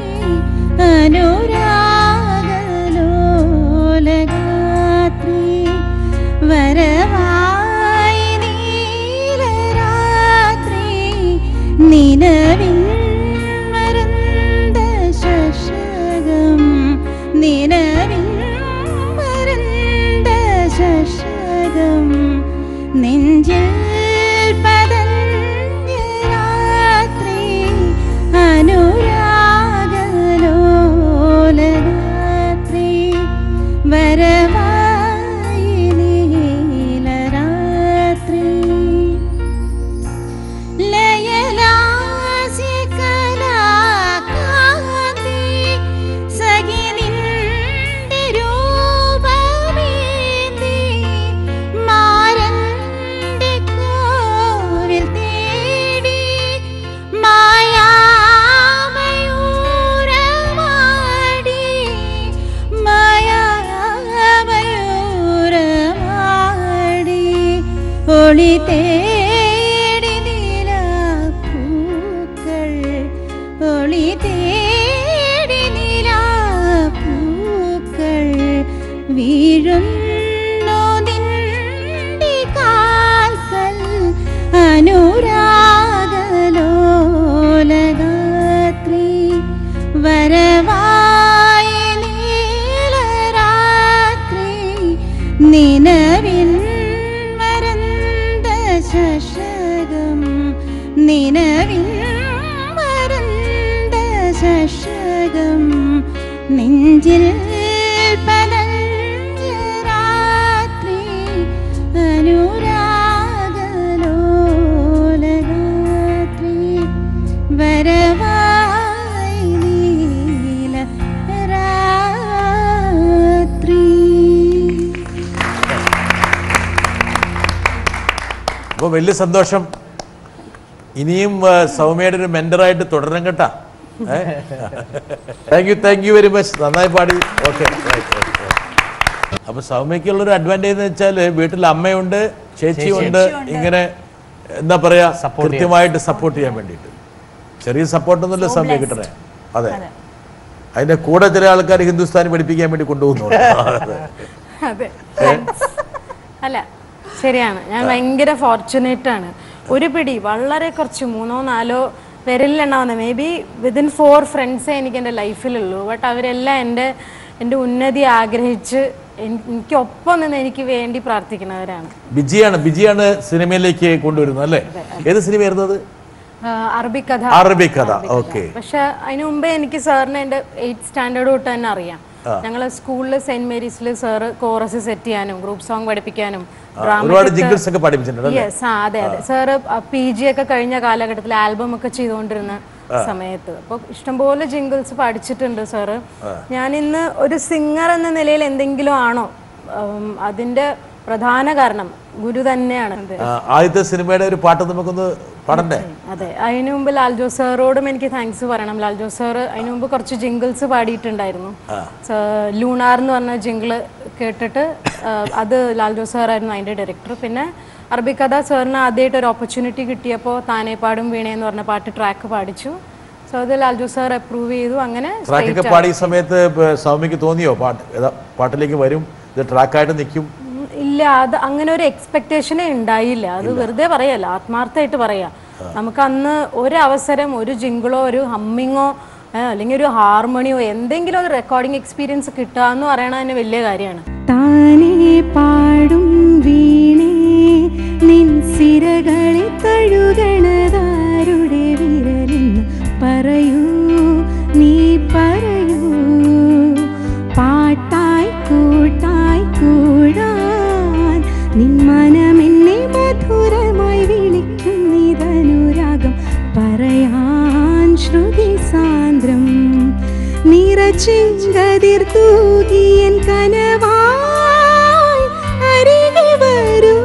അനുരാഗലോലഗാത്രി വരവായി നീലരാത്രി നിലവിൻ മരുന്ത ശശകം നിലവിൻ മരുന്ത ശശകം നെഞ്ചിൽ പതഞ്ഞ രാത്രി അനുരാഗലോലരാത്രി വരവായി നീലരാത്രി ലയലാസ്യകലാകാന്തി സഖി നിന്റെ രൂപമേന്തി മാരന്റെ കോവിൽ തേടി മായാമയൂരമാടി മായാമയൂരമാടി ഒളി തേടി നിലാപ്പൂക്കൾ ഒളി തേടി നിലാപ്പൂക്കൾ വീഴുന്നു നിന്റെ കാൽക്കൽ അനുരാഗലോലഗാത്രി വരവായി നീലരാത്രി നിലവിൻ മരന്ത ശശകം നിലവിൻ മരന്ത ശശകം നെഞ്ചിൽ പലഞ്ച രാത്രി അനുരാഗലോലഗാത്രി വരവായി നീല രാത്രി അപ്പോൾ വലിയ സന്തോഷം ഇനിയും ആ, സൗമ്യയുടെ ഒരു മെൻറ്ററായിട്ട് തുടരണം കേട്ടാ thank you thank you very much നന്നായി പാടി ഓക്കെ അപ്പൊ സൗമ്യക്കുള്ളൊരു അഡ്വാൻറ്റേജ് എന്ന് വെച്ചാൽ വീട്ടിൽ അമ്മയുണ്ട് ചേച്ചിയുണ്ട് ഇങ്ങനെ എന്താ പറയാ കൃത്യമായിട്ട് സപ്പോർട്ട് ചെയ്യാൻ വേണ്ടിയിട്ട് ചെറിയ സപ്പോർട്ടൊന്നുമില്ല സൗമ്യ കിട്ടണേ അതെ അതിന്റെ കൂടെ ചില ആൾക്കാർ ഹിന്ദുസ്ഥാനി പഠിപ്പിക്കാൻ വേണ്ടി കൊണ്ടുപോകുന്നുണ്ട് അതെ അല്ല ശരിയാണ് ഞാൻ ഭയങ്കര ഫോർച്ചുനേറ്റ് ആണ് ഒരു പിടി വളരെ കുറച്ച് മൂന്നോ നാലോ വിരലിലെണ്ണാവുന്ന മേ ബി വിതിൻ ഫോർ ഫ്രണ്ട്സേ എനിക്ക് എൻ്റെ ലൈഫിലുള്ളൂ ബട്ട് അവരെല്ലാം എൻ്റെ എൻ്റെ ഉന്നതി ആഗ്രഹിച്ച് എൻ- എനിക്കൊപ്പം നിന്ന് എനിക്ക് വേണ്ടി പ്രാർത്ഥിക്കുന്നവരാണ് ബിജിയാണ് ബിജിയാണ് സിനിമയിലേക്ക് കൊണ്ടുവരുന്നത് അല്ലേ ഏത് സിനിമ ആയിരുന്നത് അറബി കഥ അറബി കഥ ഓക്കെ പക്ഷെ അതിനു മുമ്പേ എനിക്ക് സാറിനെ എൻ്റെ എയ്ത്ത് സ്റ്റാൻഡേർഡ് തൊട്ട് തന്നെ അറിയാം ഞങ്ങൾ സ്കൂളിൽ സെന്റ് മേരീസിൽ സാറ് കോറസ് സെറ്റ് ചെയ്യാനും ഗ്രൂപ്പ് സോങ് പഠിപ്പിക്കാനും ഒരുപാട് ജിംഗിൾസ് ഒക്കെ പഠിപ്പിച്ചിട്ടുണ്ട് അല്ലേ യെസ് ആ അതെ അതെ സാറ് പി ജി ഒക്കെ കഴിഞ്ഞ കാലഘട്ടത്തിൽ ആൽബം ഒക്കെ ചെയ്തുകൊണ്ടിരുന്ന സമയത്ത് അപ്പോൾ ഇഷ്ടംപോലെ ജിംഗിൾസ് പഠിച്ചിട്ടുണ്ട് സാറ് ഞാൻ ഇന്ന് ഒരു സിംഗർ എന്ന നിലയിൽ എന്തെങ്കിലും ആണോ ഉം, അതിന്റെ പ്രധാന കാരണം ഗുരു തന്നെയാണ് അതെ ആ, ആദ്യത്തെ സിനിമയുടെ ഒരു പാട്ട് നമുക്കൊന്ന് പാടണ്ടേ അതെ അതിനു മുമ്പ് ലാൽജോ സാറോടും എനിക്ക് താങ്ക്സ് പറയണം ലാൽജോ സാർ അതിനു മുമ്പ് കുറച്ച് ജിംഗിൾസ് പാടിയിട്ടുണ്ടായിരുന്നു സ- ലൂണാർ എന്ന് പറഞ്ഞ ജിംഗിള് കേട്ടിട്ട് ആ, അത് ലാൽജോ സാറായിരുന്നു അതിൻ്റെ ഡയറക്ടർ പിന്നെ അറബിക്കഥ സാറിന് ആദ്യമായിട്ട് ഒരു ഓപ്പർച്യൂണിറ്റി കിട്ടിയപ്പോൾ താനേ പാടും വീണേന്ന് പറഞ്ഞ പാട്ട് ട്രാക്ക് പാടിച്ചു സോ അത് ലാൽജോ സാർ അപ്രൂവ് ചെയ്തു അങ്ങനെ ട്രാക്കൊക്കെ പാടിയ സമയത്ത് ഇപ്പൊ സൗമ്യക്ക് തോന്നിയോ പാട്ട് ഏതാ പാട്ടിലേക്ക് വരും ഇത് ട്രാക്കായിട്ട് നിൽക്കും ഉം, ഇല്ല അത് അങ്ങനെ ഒരു എക്സ്പെക്ടേഷനേ ഉണ്ടായില്ല അത് വെറുതെ പറയല്ല ആത്മാർത്ഥമായിട്ട് പറയാ നമുക്ക് അന്ന് ഒരു അവസരം ഒരു ജിങ്കിളോ ഒരു ഹമ്മിങ്ങോ ഏഹ് അല്ലെങ്കിൽ ഒരു ഹാർമോണിയോ എന്തെങ്കിലും ഒരു റെക്കോർഡിംഗ് എക്സ്പീരിയൻസ് കിട്ടുക എന്ന് പറയണത് തന്നെ വലിയ കാര്യമാണ് താനേ പാടും വീണേ നിൻ സിരകളെ തഴുകണതാരുടെ വിരലെന്ന് പറയൂ നീ പറയൂ പാട്ടായി കൂട്ടായി കൂടാൻ നിൻ മനമെന്നെ മധുരമായി വിളിക്കും നിതനുരാഗം പറയാൻ ശ്രുതി സാന്ദ്രം നിറച്ചിങ്കതിർ തൂകിയൻ കനവായി അരികെ വരൂ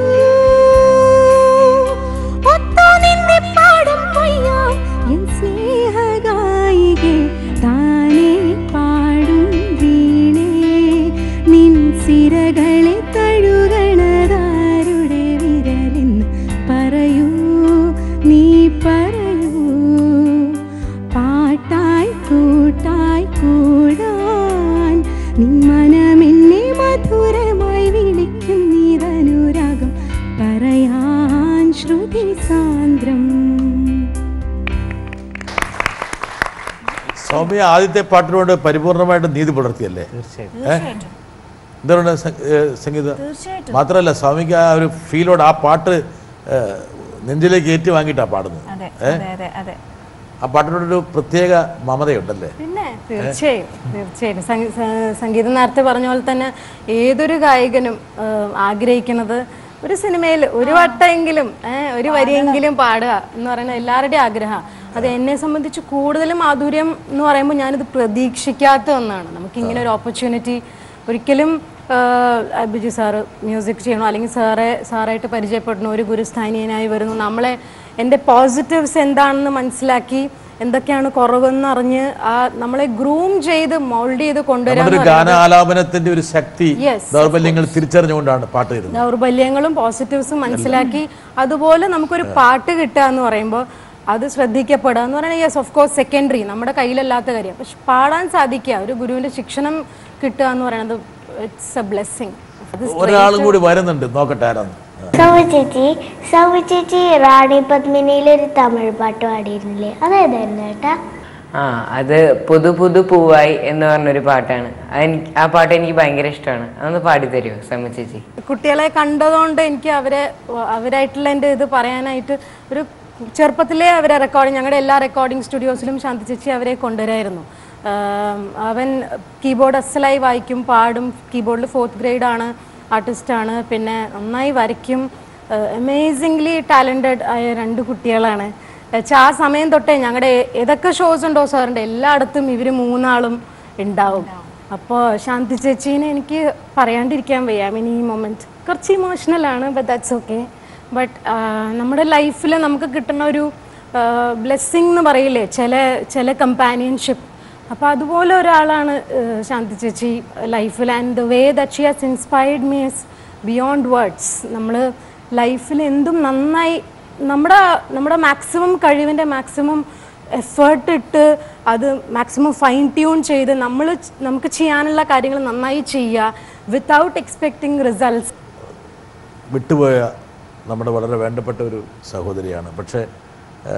ഒത്തു നിന്നെ പാടം കൊയ്യാം എൻ സ്നേഹഗായികെ താനേ പാടും വീണേ നിൻ സിരകളെ തഴുകണതാരുടെ വിരലെന്ന് പറയൂ നീ പറയൂ പാട്ടായി കൂട്ടായി കൂടാൻ നിൻ മനമെന്നെ മധുരമായി വിളിക്കും നീതനുരാഗം പറയാൻ ശ്രുതി സാന്ദ്രം സൗമ്യ ആദ്യത്തെ പാട്ടിനോട് പരിപൂർണമായിട്ട് നീതി പുലർത്തിയല്ലേ തീർച്ചയായിട്ടും ഏ? എന്താണ് സ- ഏ, സംഗീത തീർച്ചയായിട്ടും. മാത്രമല്ല സ്വാമിക്ക് ആ ഒരു ഫീലോട് ആ പാട്ട് ഏ, നെഞ്ചിലേക്ക് ഏറ്റു വാങ്ങിയിട്ടാണ് പാടുന്നത് അതെ ഏ? അതെ അതെ അതെ ആ പാട്ടിനോടൊരു പ്രത്യേക മമതയുണ്ടല്ലേ പിന്നെ തീർച്ചയായും തീർച്ചയായും സംഗീ- സ- സംഗീതം നേരത്തെ പറഞ്ഞ പോലെ തന്നെ ഏതൊരു ഗായകനും ആഹ്, ആഗ്രഹിക്കുന്നത് ഒരു സിനിമയിൽ ഒരു വട്ടമെങ്കിലും ഏഹ്, ഒരു വരിയെങ്കിലും പാടുക എന്ന് പറയുന്നത് എല്ലാവരുടെയും ആഗ്രഹം അത് എന്നെ സംബന്ധിച്ച് കൂടുതലും മാധുര്യം എന്ന് പറയുമ്പോൾ ഞാനിത് പ്രതീക്ഷിക്കാത്ത ഒന്നാണ് നമുക്ക് ഇങ്ങനെ ഒരു ഓപ്പർച്യൂണിറ്റി ഒരിക്കലും ആഹ്, ബിജു സാറ് മ്യൂസിക് ചെയ്യണോ അല്ലെങ്കിൽ സാറെ സാറായിട്ട് പരിചയപ്പെടണോ ഒരു ഗുരുസ്ഥാനീയനായി വരുന്നു നമ്മളെ എൻ്റെ പോസിറ്റീവ്സ് എന്താണെന്ന് മനസ്സിലാക്കി എന്തൊക്കെയാണ് കുറവെന്ന് അറിഞ്ഞ് ആ നമ്മളെ ഗ്രൂം ചെയ്ത് മോൾഡ് ചെയ്ത് കൊണ്ടുവരാൻ നമ്മുടെ ഒരു ഗാനാലാപനത്തിന്റെ ഒരു ശക്തി Yes, ദൗർബല്യങ്ങൾ തിരിച്ചറിഞ്ഞുകൊണ്ടാണ് പാട്ട് വരുന്നത് ദൗർബല്യങ്ങളും പോസിറ്റീവ്സും മനസ്സിലാക്കി അതുപോലെ നമുക്കൊരു പാട്ട് കിട്ടുക എന്ന് പറയുമ്പോൾ അത് ശ്രദ്ധിക്കപ്പെടുക എന്ന് പറയുന്നത് യെസ് ഓഫ് കോഴ്സ് സെക്കൻഡറി നമ്മുടെ കയ്യിലല്ലാത്ത കാര്യം പക്ഷെ പാടാൻ സാധിക്കുക ഒരു ഗുരുവിന്റെ ശിക്ഷണം കിട്ടുക എന്ന് പറയുന്നത് ഇറ്റ്സ് എ ബ്ലെസ്സിങ് അത് ഒരാളും കൂടി വരുന്നുണ്ട് നോക്കട്ടെ ആരാന്ന് സൗമ്യ ചേച്ചി സൗമ്യ ചേച്ചി റാണി പത്മിനിയിലെ ഒരു തമിഴ് പാട്ട് പാടിയിരുന്നില്ലേ അതേതായിരുന്നു ചേട്ടാ ആ അത് പുതു പുതു പൂവായി എന്ന് പറഞ്ഞൊരു പാട്ടാണ് അതെനിക്ക് ആ പാട്ട് എനിക്ക് ഭയങ്കര ഇഷ്ടമാണ് അതൊന്ന് പാടിത്തരുമോ സമ്മ ചേച്ചി കുട്ടികളെ കണ്ടതുകൊണ്ട് എനിക്ക് അവരെ അവരായിട്ടുള്ള എൻ്റെ ഇത് പറയാനായിട്ട് ഒരു ചെറുപ്പത്തിലേ അവരെ റെക്കോർഡിങ് ഞങ്ങളുടെ എല്ലാ റെക്കോർഡിംഗ് സ്റ്റുഡിയോസിലും ശാന്തി ചേച്ചി അവരെ കൊണ്ടുവരായിരുന്നു ആം, അവൻ കീബോർഡ് അസലായി വായിക്കും പാടും കീബോർഡിൽ ഫോർത്ത് ഗ്രേഡ് ആണ് ആർട്ടിസ്റ്റാണ് പിന്നെ നന്നായി വരയ്ക്കും അമേസിംഗ്ലി ടാലൻറ്റഡ് ആയ രണ്ട് കുട്ടികളാണ് വെച്ചാൽ ആ സമയം തൊട്ടേ ഞങ്ങളുടെ ഏതൊക്കെ ഷോസ് ഉണ്ടോ സാറിൻ്റെ എല്ലായിടത്തും ഇവർ മൂന്നാളും ഉണ്ടാവും അപ്പോൾ ശാന്തി ചേച്ചീനെ എനിക്ക് പറയാണ്ടിരിക്കാൻ വയ്യ ഐ മീൻ ഈ മൊമെൻറ്റ് കുറച്ച് ഇമോഷണൽ ആണ് ബട്ട് ദാറ്റ്സ് ഓക്കെ ബട്ട് നമ്മുടെ ലൈഫിൽ നമുക്ക് കിട്ടുന്ന ഒരു ബ്ലെസ്സിങ് എന്ന് പറയില്ലേ ചില ചില കമ്പാനിയൻഷിപ്പ് അപ്പോൾ അതുപോലെ ഒരാളാണ് ആഹ് ശാന്തി ചേച്ചി ലൈഫിൽ and the way that she has inspired me is beyond words നമ്മൾ ലൈഫിൽ എന്തും നന്നായി നമ്മുടെ നമ്മുടെ മാക്സിമം കഴിവിൻ്റെ മാക്സിമം എഫേർട്ട് ഇട്ട് അത് മാക്സിമം ഫൈൻ ട്യൂൺ ചെയ്ത് നമ്മൾ നമുക്ക് ചെയ്യാനുള്ള കാര്യങ്ങൾ നന്നായി ചെയ്യുക വിത്തൗട്ട് എക്സ്പെക്ടിങ് റിസൾട്ട്സ് വിട്ടുപോയ നമ്മുടെ വളരെ വേണ്ടപ്പെട്ട ഒരു സഹോദരിയാണ് പക്ഷേ ആ,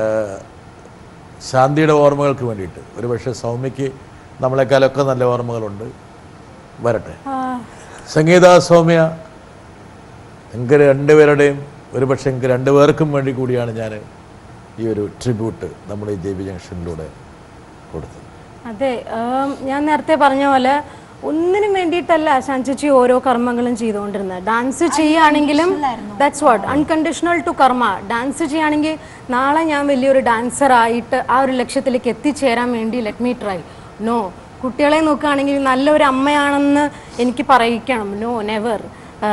ശാന്തിയുടെ ഓർമ്മകൾക്ക് വേണ്ടിയിട്ട് ഒരു പക്ഷേ സൗമ്യയ്ക്ക് നമ്മളെക്കാളൊക്കെ നല്ല ഓർമ്മകളുണ്ട് വരട്ടെ സംഗീത സൗമ്യ നിങ്ങൾക്ക് രണ്ടുപേരുടെയും ഒരു പക്ഷേ എനിക്ക് രണ്ടുപേർക്കും വേണ്ടി കൂടിയാണ് ഞാൻ ഈ ഒരു ട്രിബ്യൂട്ട് നമ്മുടെ ഈ ജെ ജംഗ്ഷനിലൂടെ കൊടുത്തത് അതെ ആം, ഞാൻ നേരത്തെ പറഞ്ഞ പോലെ ഒന്നിനും വേണ്ടിയിട്ടല്ല ശാന്തിച്ചി ഓരോ കർമ്മങ്ങളും ചെയ്തുകൊണ്ടിരുന്നത് ഡാൻസ് ചെയ്യുകയാണെങ്കിലും that's what unconditional to karma dance ചെയ്യുകയാണെങ്കിൽ നാളെ ഞാൻ വലിയൊരു ഡാൻസർ ആയിട്ട് ആ ഒരു ലക്ഷ്യത്തിലേക്ക് എത്തിച്ചേരാൻ വേണ്ടി ലെറ്റ് മീ ട്രൈ നോ കുട്ടികളെ നോക്കുകയാണെങ്കിൽ നല്ലൊരു അമ്മയാണെന്ന് എനിക്ക് പറയിക്കണം നോ നെവർ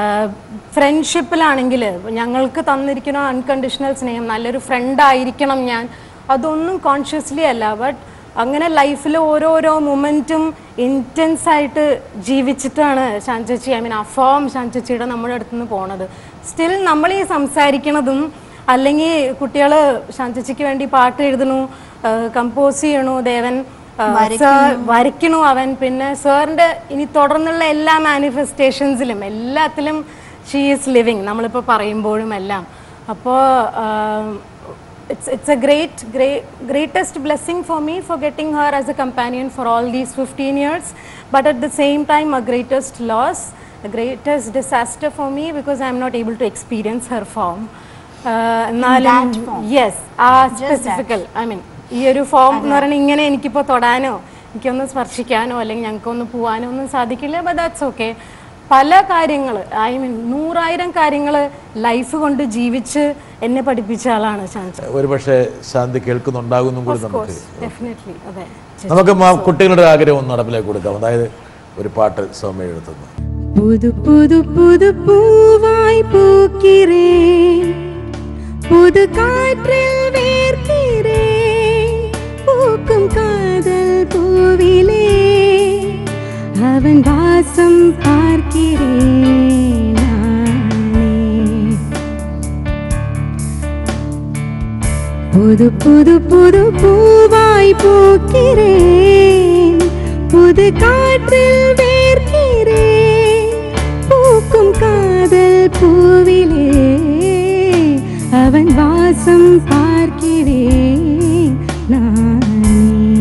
ഫ്രണ്ട്ഷിപ്പിലാണെങ്കിൽ ഞങ്ങൾക്ക് തന്നിരിക്കുന്ന അൺകണ്ടീഷണൽ സ്നേഹം നല്ലൊരു ഫ്രണ്ട് ആയിരിക്കണം ഞാൻ അതൊന്നും കോൺഷ്യസ്ലി അല്ല ബട്ട് അങ്ങനെ ലൈഫിൽ ഓരോരോ മൊമെൻറ്റും ഇൻറ്റൻസ് ആയിട്ട് ജീവിച്ചിട്ടാണ് ശാന്തച്ചി ഐ മീൻ അഫോം ശാന്തച്ചിയുടെ നമ്മുടെ അടുത്ത് നിന്ന് പോണത് സ്റ്റിൽ നമ്മൾ ഈ സംസാരിക്കണതും അല്ലെങ്കിൽ കുട്ടികൾ ശാന്തച്ചിക്ക് വേണ്ടി പാട്ട് എഴുതണു കമ്പോസ് ചെയ്യണു ദേവൻ സാർ വരയ്ക്കണു അവൻ പിന്നെ സാറിൻ്റെ ഇനി തുടർന്നുള്ള എല്ലാ മാനിഫെസ്റ്റേഷൻസിലും എല്ലാത്തിലും ഷീ ഈസ് ലിവിങ് നമ്മളിപ്പോൾ പറയുമ്പോഴും എല്ലാം അപ്പോൾ it's it's a great great greatest blessing for me for getting her as a companion for all these 15 years but at the same time a greatest loss a greatest disaster for me because i'm not able to experience her form uh, എന്നാലും yes ah specifical I mean ഈ ഒരു form എന്ന് പറയുന്നത് ഇങ്ങനെ എനിക്കിപ്പോൾ തൊടാനോ എനിക്കൊന്ന് സ്പർശിക്കാനോ അല്ലെങ്കിൽ ഞങ്ങൾക്കൊന്ന് പോവാനോ ഒന്നും സാധിക്കില്ല ബട്ട് ദാറ്റ്സ് ഓക്കെ പല കാര്യങ്ങൾ ഐ മീൻ നൂറായിരം കാര്യങ്ങൾ ലൈഫ് കൊണ്ട് ജീവിച്ച് എന്നെ പഠിപ്പിച്ച ആളാണ് ശാന്തി ഒരുപക്ഷെ ശാന്തി കേൾക്കുന്നുണ്ടാകുന്നും കൂടി നമുക്ക് ഡെഫിനറ്റ്ലി അതെ നമുക്ക് മാ- കുട്ടികളുടെ ആഗ്രഹം ഒന്ന് നടപ്പിലേക്ക് കൊടുക്കാം അതായത് ഒരു പാട്ട് സൗമ്യ എഴുതുന്നു புது புது புது பூவாய் பூக்கிறேன் புது காற்றில் வேர்க்கிறேன் பூக்கும் காதல் பூவிலே அவன் வாசம் பார்க்கிறேன் நானே. புது புது புது பூவாய் பூக்கிறேன் புது காற்றில் வேர்க்கிறேன் பூக்கும் காதல் பூவிலே அவன் வாசம் பார்க்கிறேன் நானே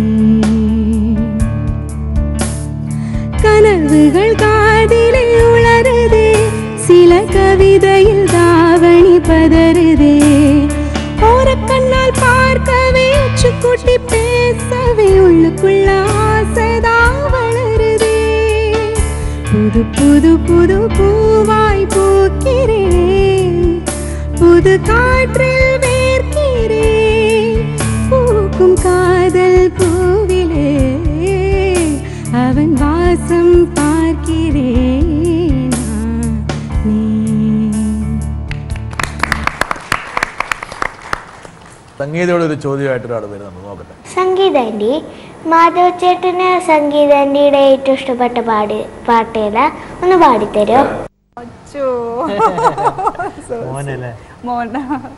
கனவுகள் காதிலே உளருதே சில கவிதையில் தாவணி பதறுதே ஓரக்கண்ணால் பார்க்கவே உச்சுக்குட்டி பேசவே உள்ளுக்குள்ள ஆசைதா வளருதே புது புது புது பூவாய் பூக்கிறேன் புது காற்றில் வேர்க்கிறேன் பூக்கும் காதல் பூவிலே அவன் வாசம் பார்க்கிறேன் நானே. സംഗീതയോട് ഒരു ചോദ്യമായിട്ട് ഒരാൾ വരുന്നുണ്ട് നോക്കട്ടെ സംഗീത ആൻറ്റി മാധവ് ചേട്ടന് സംഗീത ആൻറ്റിയുടെ ഏറ്റവും ഇഷ്ടപ്പെട്ട പാടി പാട്ട് ഏതാ ഒന്ന് പാടിത്തരോ മോനല്ലേ മോന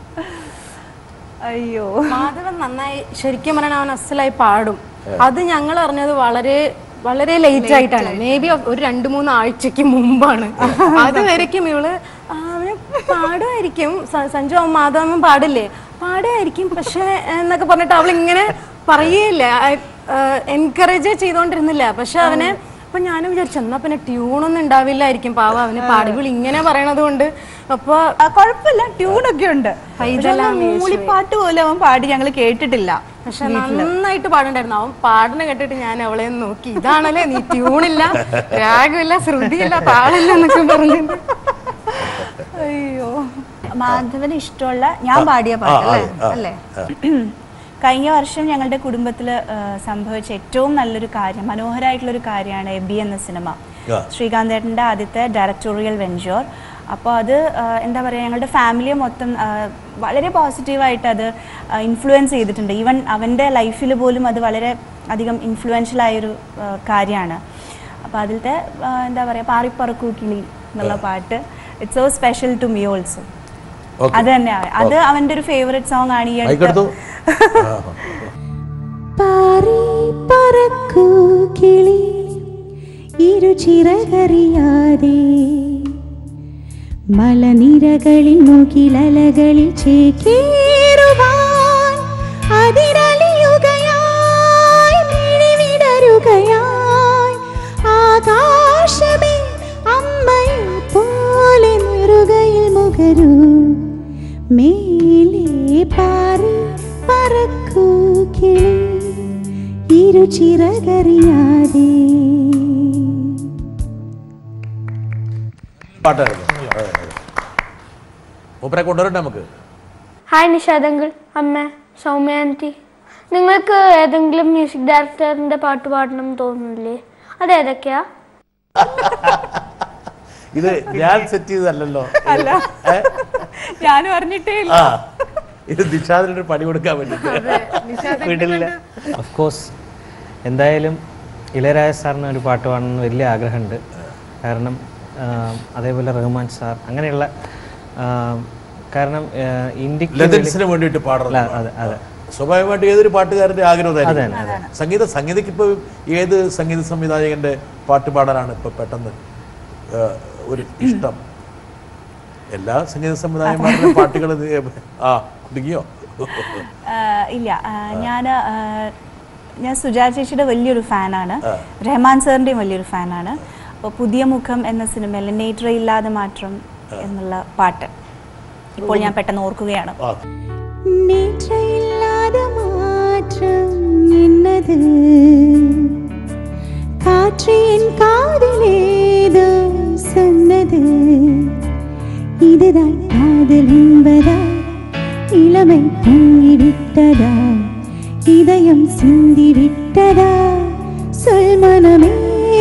അയ്യോ മാധവൻ നന്നായി ശരിക്കും പറഞ്ഞാൽ അവൻ അസലായി പാടും അത് ഞങ്ങൾ അറിഞ്ഞത് വളരെ വളരെ ലേറ്റ് ആയിട്ടാണ് മേ ബി ഒരു രണ്ട് മൂന്ന് ആഴ്ചക്ക് മുമ്പാണ് അതുവരയ്ക്കും ഇവള് "ആ, അവന് പാടുമായിരിക്കും സ- സഞ്ജു അവൻ മാധവൻ പാടില്ലേ പാടുമായിരിക്കും പക്ഷെ എന്നൊക്കെ പറഞ്ഞിട്ട് അവൾ ഇങ്ങനെ പറയുകയില്ല എൻകറേജ് ചെയ്തോണ്ടിരുന്നില്ല പക്ഷെ അവനെ അപ്പൊ ഞാനും വിചാരിച്ചു എന്നാ പിന്നെ ട്യൂണൊന്നും ഉണ്ടാവില്ലായിരിക്കും പാവ അവന് പാടികൾ ഇങ്ങനെ പറയണത് കൊണ്ട് അപ്പൊ കുഴപ്പമില്ല ട്യൂണൊക്കെ ഉണ്ട് പൈതലാം യേശുവേ. മൂളിപ്പാട്ട് പോലും അവൻ പാടി ഞങ്ങൾ കേട്ടിട്ടില്ല പക്ഷെ നന്നായിട്ട് പാടണ്ടായിരുന്നു അവൻ പാടുന്ന കേട്ടിട്ട് ഞാൻ അവളെ ഒന്ന് നോക്കി ഇതാണല്ലേ നീ ട്യൂണില്ല രാഗമില്ല ശ്രുതിയില്ല താളില്ല എന്നൊക്കെ പറഞ്ഞിട്ട് അയ്യോ മാധവന് ഇഷ്ടമുള്ള ഞാൻ പാടിയ പാട്ട് ആ, അല്ലേ ആ, അല്ലേ ആ. കഴിഞ്ഞ വർഷം ഞങ്ങളുടെ കുടുംബത്തിൽ സംഭവിച്ച ഏറ്റവും നല്ലൊരു കാര്യം മനോഹരമായിട്ടുള്ള ഒരു കാര്യമാണ് എബി എന്ന സിനിമ ആ. ശ്രീകാന്ത് ഏട്ടൻ്റെ ആദ്യത്തെ ഡയറക്ടോറിയൽ വെഞ്ചർ അപ്പോൾ അത് ആ, എന്താ പറയുക ഞങ്ങളുടെ ഫാമിലിയെ മൊത്തം ആ, വളരെ പോസിറ്റീവായിട്ട് അത് ഇൻഫ്ലുവൻസ് ചെയ്തിട്ടുണ്ട് ഈവൻ അവൻ്റെ ലൈഫിൽ പോലും അത് വളരെ അധികം ഇൻഫ്ലുവൻഷ്യൽ ആയൊരു ആ, കാര്യമാണ് അപ്പോൾ അതിലത്തെ ആ, എന്താ പറയുക പാറിപ്പറക്കൂ കിളി എന്നുള്ള പാട്ട് it's so special to me also Okay. അത് തന്നെയാണ് അത് അവൻ്റെ ഒരു ഫേവറേറ്റ് സോങ് ആണ് ഈ മൈക്കെടുത്തു പാറി പറക്കൂ കിളി ഇരുചിറകറിയാതെ മലനിരകളിൽ മുകിലലകളിൽ ചേക്കേറുവാൻ അതിരലിയുകയായി മിഴിവിടരുകയായി ആകാശമേ അമ്മയെ പോലെ നെറുകയിൽ മുകരൂ മേലെ പാറി പറക്കൂ കിളി ഇരുചിറകറിയാതെ പാട്ടായിരുന്നു അതെ, അതെ. മൂപ്പരെ കൊണ്ടുവരട്ടെ നമുക്ക് ഹായ് നിഷാദങ്കിൾ അമ്മ സൗമ്യ ആൻറ്റി നിങ്ങൾക്ക് ഏതെങ്കിലും മ്യൂസിക് ഡയറക്ടറിന്റെ പാട്ട് പാടണം എന്ന് തോന്നുന്നില്ലേ അതേതൊക്കെയാ ഇത് ഞാൻ സെറ്റ് ചെയ്തതല്ലല്ലോ അല്ല. ഏ? ഞാനും അറിഞ്ഞിട്ടേ ഇല്ല ആ ഇത് നിഷാദിനൊരു പണി കൊടുക്കാൻ വേണ്ടിട്ട് വീട്ടിലെ ഓഫ് കോഴ്സ് എന്തായാലും ഇളയരാജ സാറിന് ഒരു പാട്ട് പാടണമെന്ന് വലിയ ആഗ്രഹമുണ്ട് കാരണം ആ, അതേപോലെ റഹ്മാൻ സാർ അങ്ങനെയുള്ള ആ, കാരണം ആ, ഇന്ത്യക്ക് ലെജൻസിന് വെളി- വേണ്ടിയിട്ട് പാടണം അല്ല, അതെ അതെ സ്വാഭാവികമായിട്ട് ഏതൊരു പാട്ടുകാരന്റെ ആഗ്രഹം അതെ, അതായിരിക്കും. അതെ. സംഗീത സംഗീതയ്ക്ക് ഇപ്പോൾ ഏത് സംഗീത സംവിധായകന്റെ പാട്ട് പാടാനാണ് ഇപ്പൊ പെട്ടെന്ന് ആ, ഒരു ഇഷ്ടം എല്ലാ സംഗീത സംവിധായകന്മാരുടെയും പാട്ടുകൾ ആ കുടുങ്ങിയോ ആഹ് ഇല്ല ഞാൻ ഞാൻ സുജാ ചേച്ചിയുടെ വലിയൊരു ഫാനാണ് റഹ്മാൻ സാറിൻ്റെയും വലിയൊരു ഫാനാണ് അപ്പോൾ പുതിയ മുഖം എന്ന സിനിമയിൽ നേറ്റർ ഇല്ലാതെ മാറ്റം എന്നുള്ള പാട്ട് ഇപ്പോൾ ഞാൻ പെട്ടെന്ന് ഓർക്കുകയാണ് நேற்றையில்லாத மாற்றம் என்னது காற்று என் காதிலேதோ சொன்னது இதுதான் காதல் என்பதா இளமை பொங்கிவிட்டதா இதயம் சிந்திவிட்டதா சொல் மனமே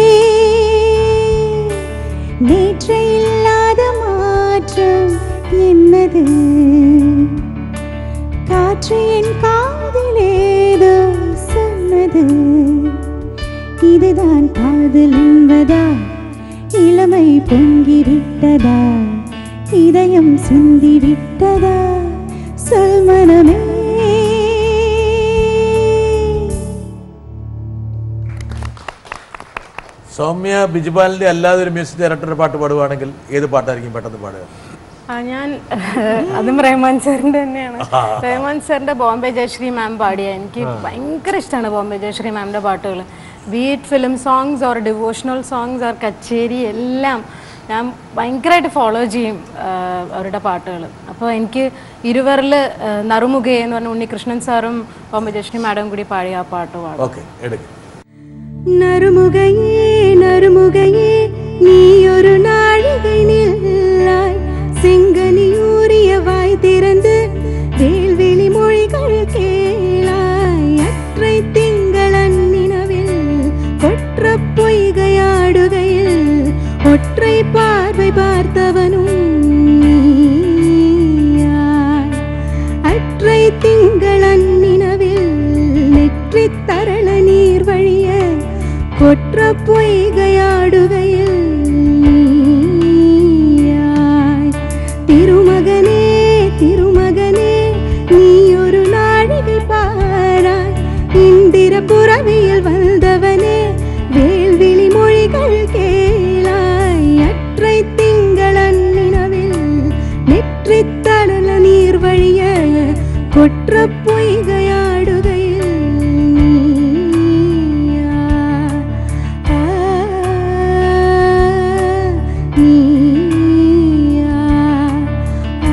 நேற்றையில்லாத மாற்றம் என்னது காற்று என் காதிலேதோ சொன்னது இதுதான் காதல் என்பதா இளமை பொங்கிவிட்டதா இதயம் சிந்திவிட்டதா சொல் மனமே സൗമ്യ ബിജുപാലിന്റെ അല്ലാതെ ഒരു മ്യൂസിക് ഡയറക്ടറുടെ പാട്ട് പാടുവാണെങ്കിൽ ഏത് പാട്ടായിരിക്കും പെട്ടെന്ന് പാടുക ആ ഞാൻ അതും റഹ്മാൻ സാറിന്റെ തന്നെയാണ് റഹ്മാൻ സാറിന്റെ ബോംബെ ജയശ്രീ മാം പാടിയ എനിക്ക് ഭയങ്കര ഇഷ്ടമാണ് ബോംബെ ജയശ്രീ മാമിന്റെ പാട്ടുകൾ be it film songs or devotional songs or kutcheri എല്ലാം ഞാൻ ഭയങ്കരമായിട്ട് ഫോളോ ചെയ്യും ആ, അവരുടെ പാട്ടുകൾ അപ്പോൾ എനിക്ക് ഇരുവരിൽ നറുമുഖേ എന്ന് പറഞ്ഞ ഉണ്ണികൃഷ്ണൻ സാറും ബോംബെ ജയശ്രീ മാഡവും കൂടി പാടിയ ആ പാട്ട് പാടും ഓക്കെ എടുക്കും நறுமுகையே நறுமுகையே நீ ஒரு நாழிகை நில்லாய் செங்கனியூரிய வாய் திறந்து வேல்வெளி மொழிகள் கேளாய் அற்றை திங்களன் நினவில் கொற்ற பொய்கையாடுகையில் ஒற்றை பார்வை பார்த்தவனும் நீயாய். அற்றை திங்களன் நினவில் நெற்றி தரள நீர் வழிய கொற்ற பொய்கையாடுகையில் நீயாய். திருமகனே திருமகனே நீ ஒரு நாழிகை பாராய் இந்திர புறவியில் வந்தவனே வேல்விழி மொழிகள் கேளாய் அற்றை திங்களன் நினவில் நெற்றி தடல நீர் வழிய கொற்ற பொய்கையாடுகையில் நீயா. ஆ, நீயா. ஆ,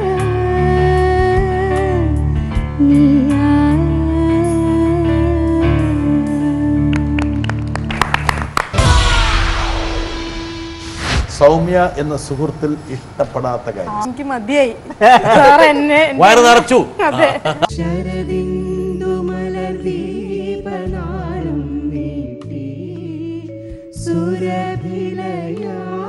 സൗമ്യ എന്ന സുഹൃത്തിൽ ഇഷ്ടപ്പെടാത്ത കാര്യം എനിക്ക് മതിയായി സാർ എന്നെ വയറ് നിറച്ചു അതെ ശരദിന്ദുമലർദീപനാളം നീട്ടി സുരഭിലയാ